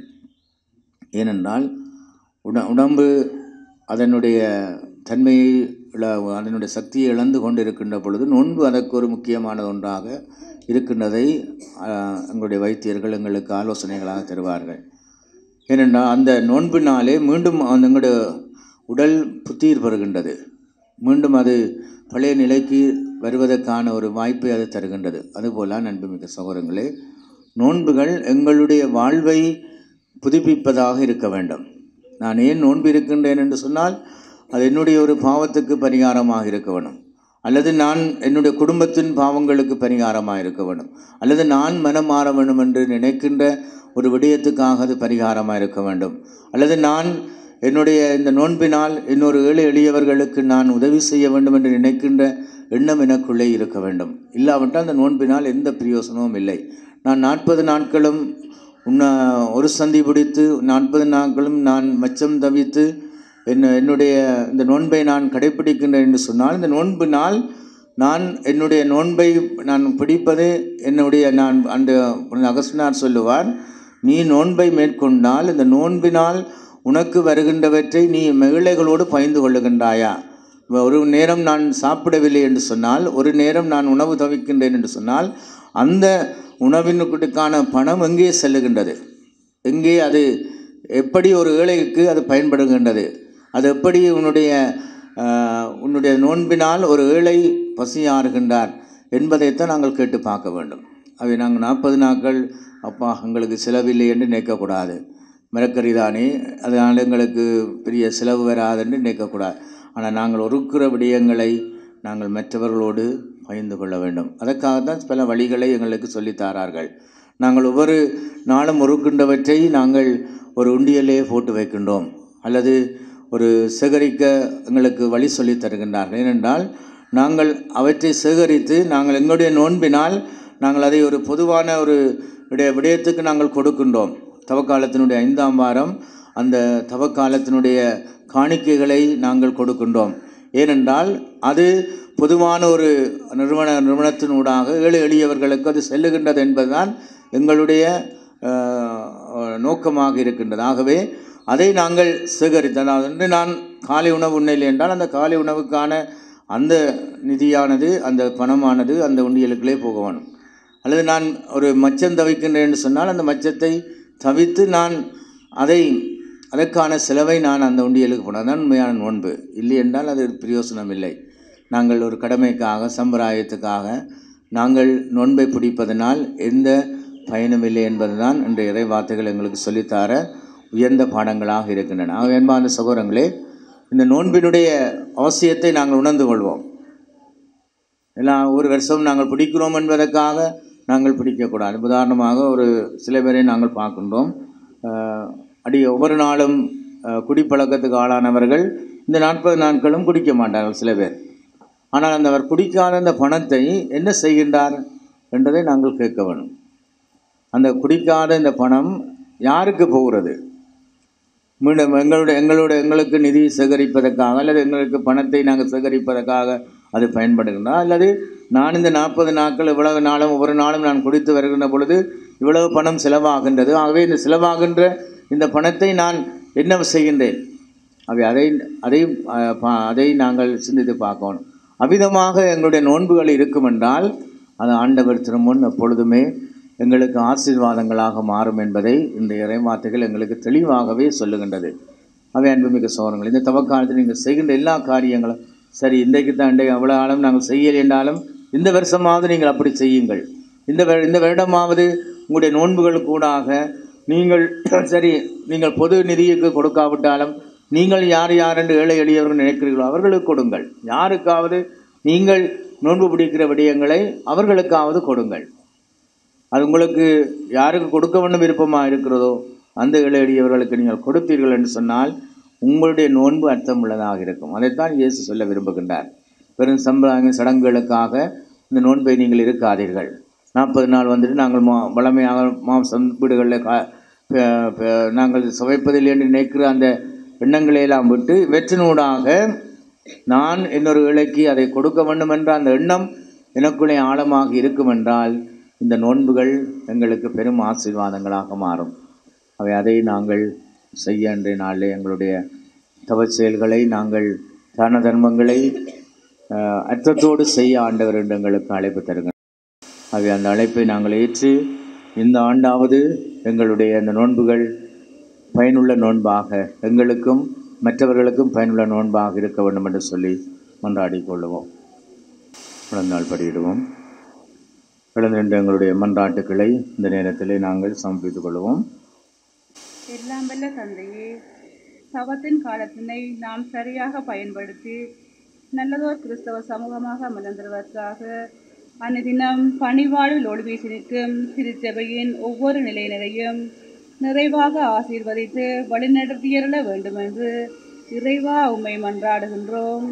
ஏனென்றால் உட உடம்பு அதனுடைய தன்மையை இழ- அதனுடைய சக்தியை இழந்து கொண்டிருக்கின்ற பொழுது நோன்பு அதற்கு ஒரு முக்கியமான ஒன்றாக இருக்கின்றதை ஆஹ், எங்களுடைய வைத்தியர்கள் எங்களுக்கு ஆலோசனைகளாக தருவார்கள் ஏனென்றால் அந்த நோன்பினாலே மீண்டும் அந்த எங்களுடைய உடல் புத்துயிர் பெறுகின்றது மீண்டும் அது பழைய நிலைக்கு வருவதற்கான ஒரு வாய்ப்பை அது தருகின்றது அதுபோல நண்புமிக்க சகோதரங்களே நோன்புகள் எங்களுடைய வாழ்வை புதுப்பிப்பதாக இருக்க வேண்டும் நான் ஏன் நோன்பு இருக்கின்றேன் என்று சொன்னால் அது என்னுடைய ஒரு பாவத்துக்கு பரிகாரமாக இருக்க வேண்டும் அல்லது நான் என்னுடைய குடும்பத்தின் பாவங்களுக்கு பரிகாரமாக இருக்க வேண்டும் அல்லது நான் மனம் மாற வேண்டும் என்று நினைக்கின்ற ஒரு விடயத்துக்காக அது பரிகாரமாக இருக்க வேண்டும் அல்லது நான் என்னுடைய இந்த நோன்பினால் இன்னொரு ஏழை எளியவர்களுக்கு நான் உதவி செய்ய வேண்டும் என்று நினைக்கின்ற எண்ணம் எனக்குள்ளே இருக்க வேண்டும் இல்லாவிட்டால் அந்த நோன்பினால் எந்த பிரயோசனமும் இல்லை நான் நாற்பது நாட்களும் உன்ன ஒரு சந்தி பிடித்து நாற்பது நாட்களும் நான் மச்சம் தவித்து என்ன என்னுடைய இந்த நோன்பை நான் கடைப்பிடிக்கின்றேன் என்று சொன்னால் இந்த நோன்பினால் நான் என்னுடைய நோன்பை நான் பிடிப்பது என்னுடைய நான் அந்த அகஸ்டினார் சொல்லுவார் நீ நோன்பை மேற்கொண்டால் இந்த நோன்பினால் உனக்கு வருகின்றவற்றை நீ மகிழைகளோடு பகிர்ந்து கொள்ளுகின்றாயா ஒரு நேரம் நான் சாப்பிடவில்லை என்று சொன்னால் ஒரு நேரம் நான் உணவு தவிக்கின்றேன் என்று சொன்னால் அந்த உணவினுக்கான பணம் எங்கே செல்லுகின்றது எங்கே அது எப்படி ஒரு ஏழைக்கு அது பயன்படுகின்றது அது எப்படி உன்னுடைய ஆஹ், உன்னுடைய நோன்பினால் ஒரு ஏழை பசியாறுகின்றார் என்பதைத்தான் நாங்கள் கேட்டு பார்க்க வேண்டும் அவை நாங்கள் நாற்பது நாட்கள் அப்பா எங்களுக்கு செலவில்லை என்று நினைக்கக்கூடாது மிரக்கறி தானே அதனால் எங்களுக்கு பெரிய செலவு வராதுன்னு நினைக்கக்கூடாது ஆனால் நாங்கள் ஒருக்குற விடயங்களை நாங்கள் மற்றவர்களோடு பகிர்ந்து கொள்ள வேண்டும் அதற்காகத்தான் பல வழிகளை எங்களுக்கு சொல்லித் தாரார்கள் நாங்கள் ஒவ்வொரு நாளும் ஒருக்கின்றவற்றை நாங்கள் ஒரு உண்டியலே போட்டு வைக்கின்றோம் அல்லது ஒரு சேகரிக்க எங்களுக்கு வழி சொல்லித் தருகின்றார்கள் ஏனென்றால் நாங்கள் அவற்றை சேகரித்து நாங்கள் எங்களுடைய நோன்பினால் நாங்கள் அதை ஒரு பொதுவான ஒரு விடய விடயத்துக்கு நாங்கள் கொடுக்கின்றோம் தவக்காலத்தினுடைய ஐந்தாம் வாரம் அந்த தவக்காலத்தினுடைய காணிக்கைகளை நாங்கள் கொடுக்கின்றோம் ஏனென்றால் அது பொதுவான ஒரு நிறுவன நிறுவனத்தினூடாக ஏழை எளியவர்களுக்கு அது செல்லுகின்றது என்பதுதான் எங்களுடைய அஹ், நோக்கமாக இருக்கின்றது ஆகவே அதை நாங்கள் சேகரித்து அதாவது வந்து நான் காலை உணவு உண்ணையில் என்றால் அந்த காலை உணவுக்கான அந்த நிதியானது அந்த பணமானது அந்த உண்டியலுக்குள்ளே போக வேணும் அல்லது நான் ஒரு மச்சம் தவிக்கின்றேன் என்று சொன்னால் அந்த மச்சத்தை தவித்து நான் அதை அதற்கான செலவை நான் அந்த உண்டியலுக்கு போனால் தான் உண்மையான நோன்பு இல்லை என்றால் அது பிரயோசனம் இல்லை நாங்கள் ஒரு கடமைக்காக சம்பிரதாயத்துக்காக நாங்கள் நோன்பை பிடிப்பதனால் எந்த பயனும் இல்லை என்பதுதான் இன்றைய இறை வார்த்தைகள் எங்களுக்கு சொல்லித்தார உயர்ந்த பாடங்களாக இருக்கின்றன ஆக என்பாந்த சகோதரங்களே இந்த நோன்பினுடைய அவசியத்தை நாங்கள் உணர்ந்து கொள்வோம் எல்லாம் ஒரு வருஷம் நாங்கள் பிடிக்கிறோம் என்பதற்காக நாங்கள் பிடிக்கக்கூடாது உதாரணமாக ஒரு சில பேரை நாங்கள் பார்க்கின்றோம் அஹ், அடி ஒவ்வொரு நாளும் அஹ், குடிப்பழக்கத்துக்கு ஆளானவர்கள் இந்த நாற்பது நாட்களும் குடிக்க மாட்டார்கள் சில பேர் ஆனால் அந்த அவர் குடிக்காத அந்த பணத்தை என்ன செய்கின்றார் என்பதை நாங்கள் கேட்க வேணும் அந்த குடிக்காத இந்த பணம் யாருக்கு போகிறது மீண்டும் எங்களுடைய எங்களுடைய எங்களுக்கு நிதி சேகரிப்பதற்காக அல்லது எங்களுக்கு பணத்தை நாங்கள் சேகரிப்பதற்காக அது பயன்படுகின்றா அல்லது நான் இந்த நாற்பது நாட்கள் இவ்வளவு நாளும் ஒவ்வொரு நாளும் நான் குடித்து வருகின்ற பொழுது இவ்வளவு பணம் செலவாகின்றது ஆகவே இந்த செலவாகின்ற இந்த பணத்தை நான் என்ன செய்கின்றேன் அவை அதை அதை அஹ், பா- அதை நாங்கள் சிந்தித்து பார்க்கணும் அவ்விதமாக எங்களுடைய நோன்புகள் இருக்கும் என்றால் அது ஆண்டவர் திருமுன் எப்பொழுதுமே எங்களுக்கு ஆசீர்வாதங்களாக மாறும் என்பதை இந்த இறைவார்த்தைகள் எங்களுக்கு தெளிவாகவே சொல்லுகின்றது அவை அன்புமிக்க சோழங்கள் இந்த தவக்காலத்தில் நீங்கள் செய்கின்ற எல்லா காரியங்களும் சரி இன்றைக்கு தான் இன்றைக்கு அவ்வளோ ஆளும் நாங்கள் செய்யலை என்றாலும் இந்த வருஷமாவது நீங்கள் அப்படி செய்யுங்கள் இந்த வரு- இந்த வருடமாவது உங்களுடைய நோன்புகள் கூடாக நீங்கள் சரி நீங்கள் பொது நிதிக்கு கொடுக்காவிட்டாலும் நீங்கள் யார் யார் என்று ஏழை எளியவர்கள் நினைக்கிறீர்களோ அவர்களுக்கு கொடுங்கள் யாருக்காவது நீங்கள் நோன்பு பிடிக்கிற விடயங்களை அவர்களுக்காவது கொடுங்கள் அது உங்களுக்கு யாருக்கு கொடுக்க வேண்டும் விருப்பமாக இருக்கிறதோ அந்த ஏழை எளியவர்களுக்கு நீங்கள் கொடுத்தீர்கள் என்று சொன்னால் உங்களுடைய நோன்பு அர்த்தமுள்ளதாக இருக்கும் அதைத்தான் இயேசு சொல்ல விரும்புகின்றார் பெரும் சம்பிரதாய சடங்குகளுக்காக இந்த நோன்பை நீங்கள் இருக்காதீர்கள் நாற்பது நாள் வந்துட்டு நாங்கள் மா வளமையாக மாம்சம் வீடுகளில் கா ப- ப- நாங்கள் சுவைப்பதில்லை என்று நினைக்கிற அந்த எண்ணங்களை எல்லாம் விட்டு வெற்றினூடாக நான் இன்னொரு இலைக்கு அதை கொடுக்க வேண்டும் என்ற அந்த எண்ணம் எனக்குள்ளே ஆழமாக இருக்கும் என்றால் இந்த நோன்புகள் எங்களுக்கு பெரும் ஆசீர்வாதங்களாக மாறும் அவை அதை நாங்கள் செய்ய இன்றைய நாளில் எங்களுடைய தவச் செயல்களை நாங்கள் தான தர்மங்களை அஹ், அர்த்தத்தோடு செய்ய ஆண்டவர் என்று எங்களுக்கு அழைப்பு தருங்க அவை அந்த அழைப்பை நாங்கள் ஏற்று இந்த ஆண்டாவது எங்களுடைய அந்த நோன்புகள் பயனுள்ள நோன்பாக எங்களுக்கும் மற்றவர்களுக்கும் பயனுள்ள நோன்பாக இருக்க வேண்டும் என்று சொல்லி மன்றாடிக் கொள்ளுவோம் பிறந்தநாள் படியிடுவோம் பிறந்த எங்களுடைய மன்றாட்டுக்களை இந்த நேரத்திலே நாங்கள் சமர்ப்பித்துக் கொள்வோம்
எல்லாம் வல்ல தந்தையே சவத்தின் காலத்தினை நாம் சரியாக பயன்படுத்தி நல்லதோர் கிறிஸ்தவ சமூகமாக மலர்ந்ததற்காக அனுதினம் பணிவாழ்வில் ஒளி வீசி நிற்கும் திருச்சபையின் ஒவ்வொரு நிலையினரையும் நிறைவாக ஆசீர்வதித்து வழிநடத்தியருள வேண்டுமென்று இறைவா உம்மை மன்றாடுகின்றோம்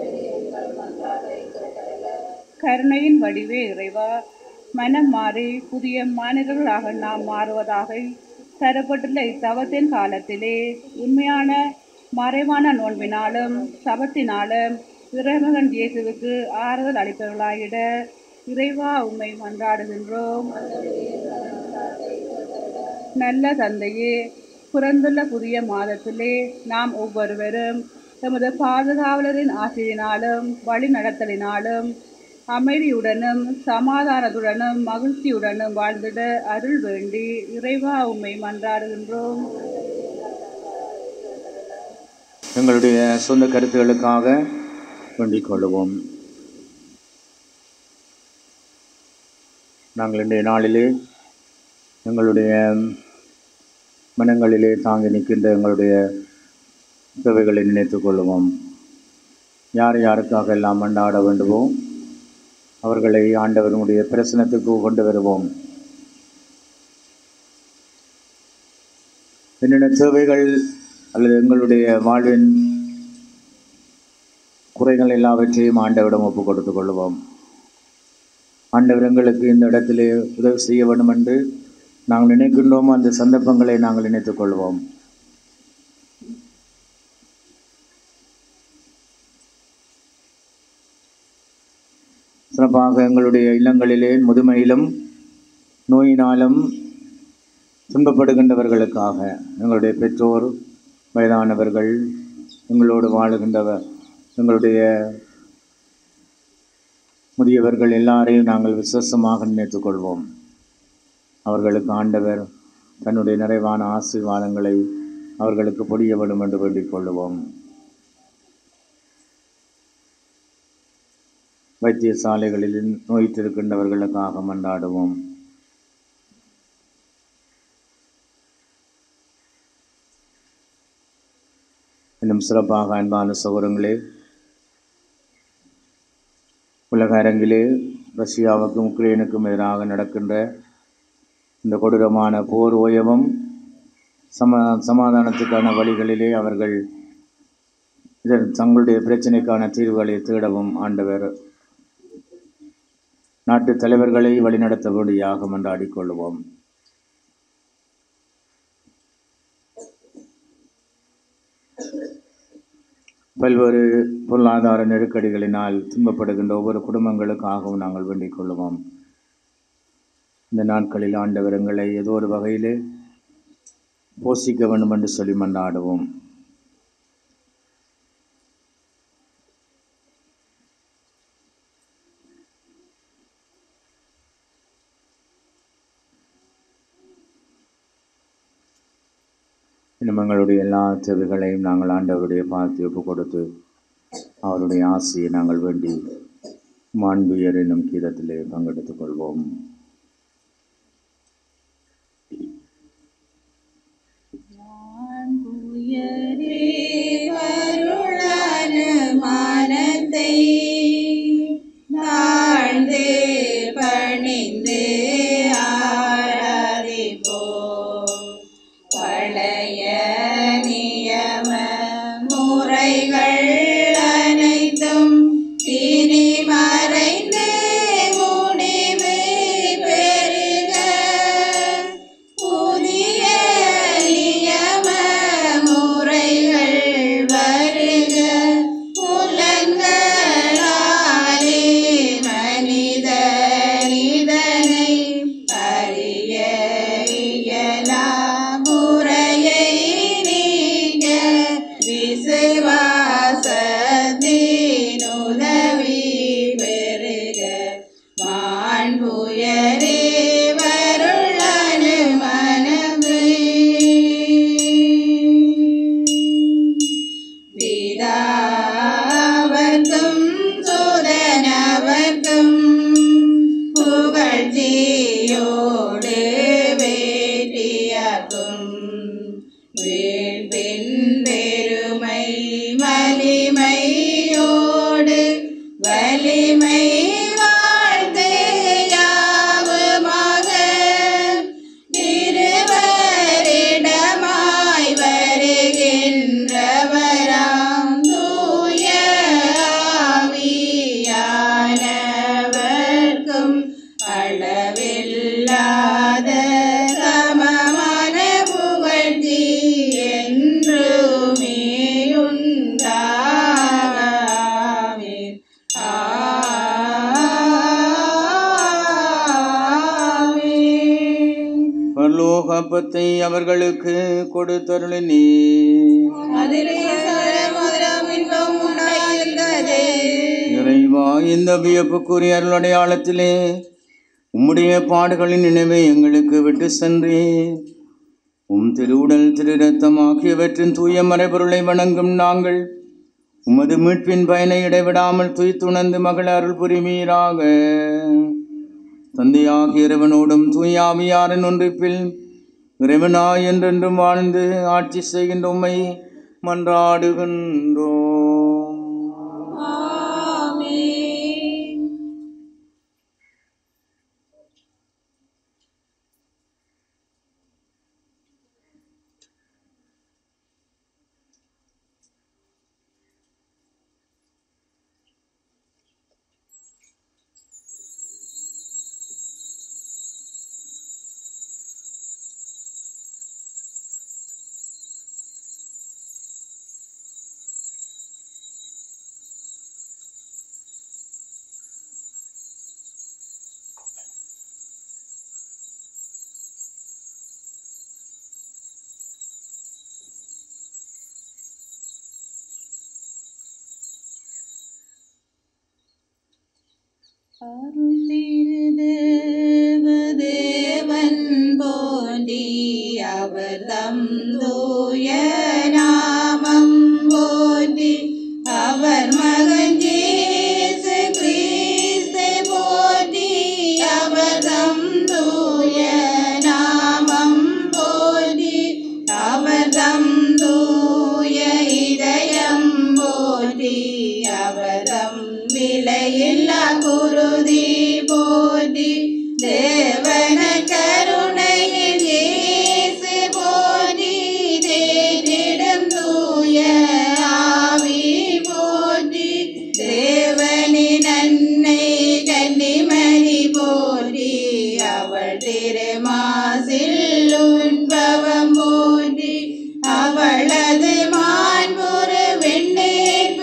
கருணையின் வடிவே இறைவா மனம் மாறி புதிய மனிதர்களாக நாம் மாறுவதாக தரப்பட்டுள்ள இத்தவத்தின் காலத்திலே உண்மையான மறைவான நோன்பினாலும் சபத்தினாலும் இறைமகன் இயேசுவுக்கு ஆறுதல் அளிப்பவர்களாயிட இறைவா உம்மை மன்றாடுகின்றோம் நல்ல தந்தையே பிறந்துள்ள புதிய மாதத்திலே நாம் ஒவ்வொருவரும் தமது பாதுகாவலரின் ஆசிரியனாலும் வழி நடத்தலினாலும் அமைதியுடனும் சமாதானத்துடனும் மகிழ்ச்சியுடனும் வாழ்ந்திட அருள் வேண்டி இறைவா உம்மை மன்றாடுகின்றோம்
எங்களுடைய சொந்த கருத்துகளுக்காக வேண்டிக் கொள்ளுவோம் நாங்கள் இன்றைய நாளிலே எங்களுடைய மனங்களிலே தாங்கி நிற்கின்ற எங்களுடைய தேவைகளை நினைத்துக் கொள்ளுவோம் யார் யாருக்காக எல்லாம் மண்டாட வேண்டுமோ அவர்களை ஆண்டவனுடைய பிரசனத்துக்கு கொண்டு வருவோம் என்னென்ன தேவைகள் அல்லது எங்களுடைய வாழ்வின் குறைகள் எல்லாவற்றையும் ஆண்டவரிடம் ஒப்பு கொடுத்துக் கொள்வோம் ஆண்டவர் எங்களுக்கு இந்த இடத்திலே உதவி செய்ய வேண்டும் என்று நாங்கள் நினைக்கின்றோமோ அந்த சந்தர்ப்பங்களை நாங்கள் நினைத்துக் கொள்வோம் சிறப்பாக எங்களுடைய இல்லங்களிலே முதுமையிலும் நோயினாலும் துன்பப்படுகின்றவர்களுக்காக எங்களுடைய பெற்றோர் வயதானவர்கள் எங்களோடு வாழுகின்றவர் எங்களுடைய முதியவர்கள் எல்லாரையும் நாங்கள் விசுவாசமாக நினைத்துக் கொள்வோம் அவர்களுக்கு ஆண்டவர் தன்னுடைய நிறைவான ஆசீர்வாதங்களை அவர்களுக்கு பொடிய வேண்டும் என்று வேண்டிக் கொள்ளுவோம் வைத்தியசாலைகளில் நோய்த்திருக்கின்றவர்களுக்காக மன்றாடுவோம் இன்னும் சிறப்பாக அன்பான சகோதரங்களே உலக அரங்கிலே ரஷ்யாவுக்கும் உக்ரைனுக்கும் எதிராக நடக்கின்ற இந்த கொடூரமான போர் ஓயவும் சமா சமாதானத்துக்கான வழிகளிலே அவர்கள் இதன் தங்களுடைய பிரச்சனைக்கான தீர்வுகளை தேடவும் ஆண்டவர் நாட்டு தலைவர்களை வழிநடத்த வேண்டியாக மன்றாடிக் கொள்வோம் பல்வேறு பொருளாதார நெருக்கடிகளினால் துன்பப்படுகின்ற ஒவ்வொரு குடும்பங்களுக்காகவும் நாங்கள் வேண்டிக் கொள்வோம் இந்த நாட்களில் ஆண்டவர் எங்களை ஏதோ ஒரு வகையிலே போஷிக்க வேண்டும் என்று சொல்லி மன்றாடுவோம் இன்னும் எங்களுடைய எல்லா தேவைகளையும் நாங்கள் ஆண்டவருடைய பார்த்து ஒப்பு கொடுத்து அவருடைய ஆசையை நாங்கள் வேண்டி மாண்புயர் என்னும் கீதத்திலே பங்கெடுத்துக் கொள்வோம்
உயரே வருளான மானத்தை தாழ்ந்து பணிந்து ஆராதிப்போம் பழைய நியம முறைகள் அனைத்தும் இனி மறைந்து முடிவு பெறுக புதிய நியம முறைகள் வருக புலன்களாலே மனித நிதனை அறிய இயலா முறையை நீங்க விசுவாசத்தின் உதவி பெறுக மாண்புயரே வருளனு மனமே பிதாவர்க்கும் சோதனவர்க்கும் புகழ்ச்சியோடு வேட்டியாக்கும் வீழ்பின் பெருமை வலிமையோடு வலிமை வாழ்ந்து யாவுமாக திருவரிடமாய் வருகின்றவராம் தூய ஆவியானவர்க்கும் அளவில்லாத சமமான புகழ்ச்சி என்றுமே உண்டாமே ஆமென்.
பரலோகப்பத்தை அவர்களுக்கு கொடுத்தருளினே
அதிலே சகலமுதலாம் இன்பம் உண்டாயிருந்தது.
இறைவா இந்த வியப்புக்குரிய அருளடையாளத்திலே உம்முடைய பாடுகளின் நினைவை எங்களுக்கு விட்டு சென்றே உம் திருவுடல் திரு ரத்தம் ஆகியவற்றின் தூய மறைபொருளை வணங்கும் நாங்கள் உமது மீட்பின் பயனை இடைவிடாமல் துய்த்துணர்ந்து மகள் அருள் புரிவீராக தந்தையாகிய இறைவனோடும் தூயாவியாரின் ஒன்றிப்பில் இறைவனாய் என்றென்றும் வாழ்ந்து ஆட்சி செய்கின்ற உம்மை மன்றாடுகின்றோம்
ஆமென். தேவன் போண்டி அவர் தம் தூய நாமம் போற்றி அவர் மகன் இயேசு கிறிஸ்து போற்றி அவர் தம் தூய நாமம் போற்றி அவர் தம் தூய இதயம் போற்றி அவரம் விலையில்லா குருதி போற்றி தேவன கருணையில் இயேசு போற்றி தேடிடும் தூய ஆவி போற்றி தேவனின் அன்னை கன்னிமரி போற்றி அவள் திருமாசில் உண்பவம் போற்றி அவளது மாண்புரு வெண்ணீர்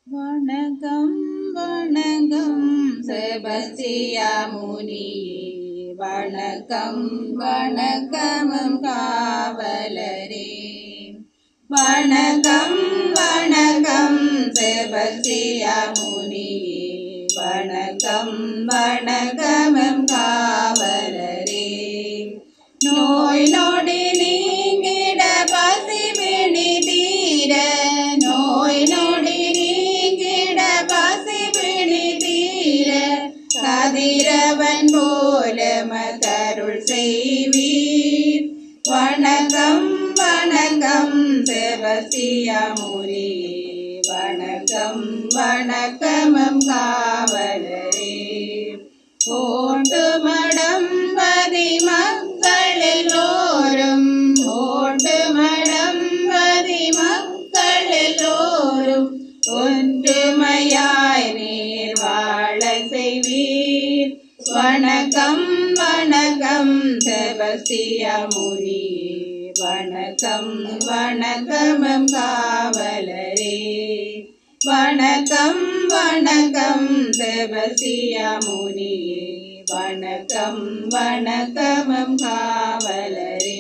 வணக்கம் வணக்கம் செபஸ்தியா முனியே வணக்கம் வணக்கமும் காவலரே வணக்கம் வணக்கம் செபஸ்தியா முனியே வணக்கம் வணக்கமும் காவலரே நோய் நொடி நீங்கிட பசி பிணி தீர நோய் நொடி நீங்கிட பசி பிணி தீர கதிரவன் போல மதருள் செய்வீர் வணக்கம் வணக்கம் செபஸ்தியா முனியே வணக்கம் வணக்கமும் காவலரே ஓட்டு மடம்பதி மக்கள் எல்லோரும் ஓட்டு மடம்பதி மக்கள் எல்லோரும் ஒற்றுமையாய் நீர் வாழ செய்வீர் வணக்கம் வணக்கம் செபஸ்தியா முனியே வணக்கம் வணக்கமும் காவலரே வணக்கம் வணக்கம் செபஸ்தியா முனியே வணக்கம் வணக்கமும் காவலரே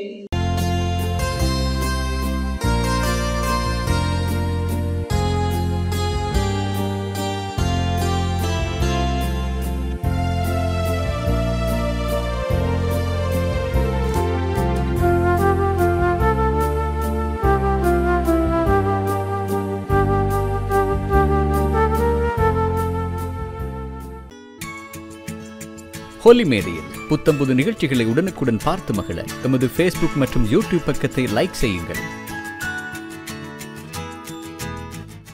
ஹோலி மேடையில் புத்தம்புது நிகழ்ச்சிகளை உடனுக்குடன் பார்த்து மகிழ எமது ஃபேஸ்புக் மற்றும் யூடியூப் பக்கத்தை லைக் செய்யுங்கள்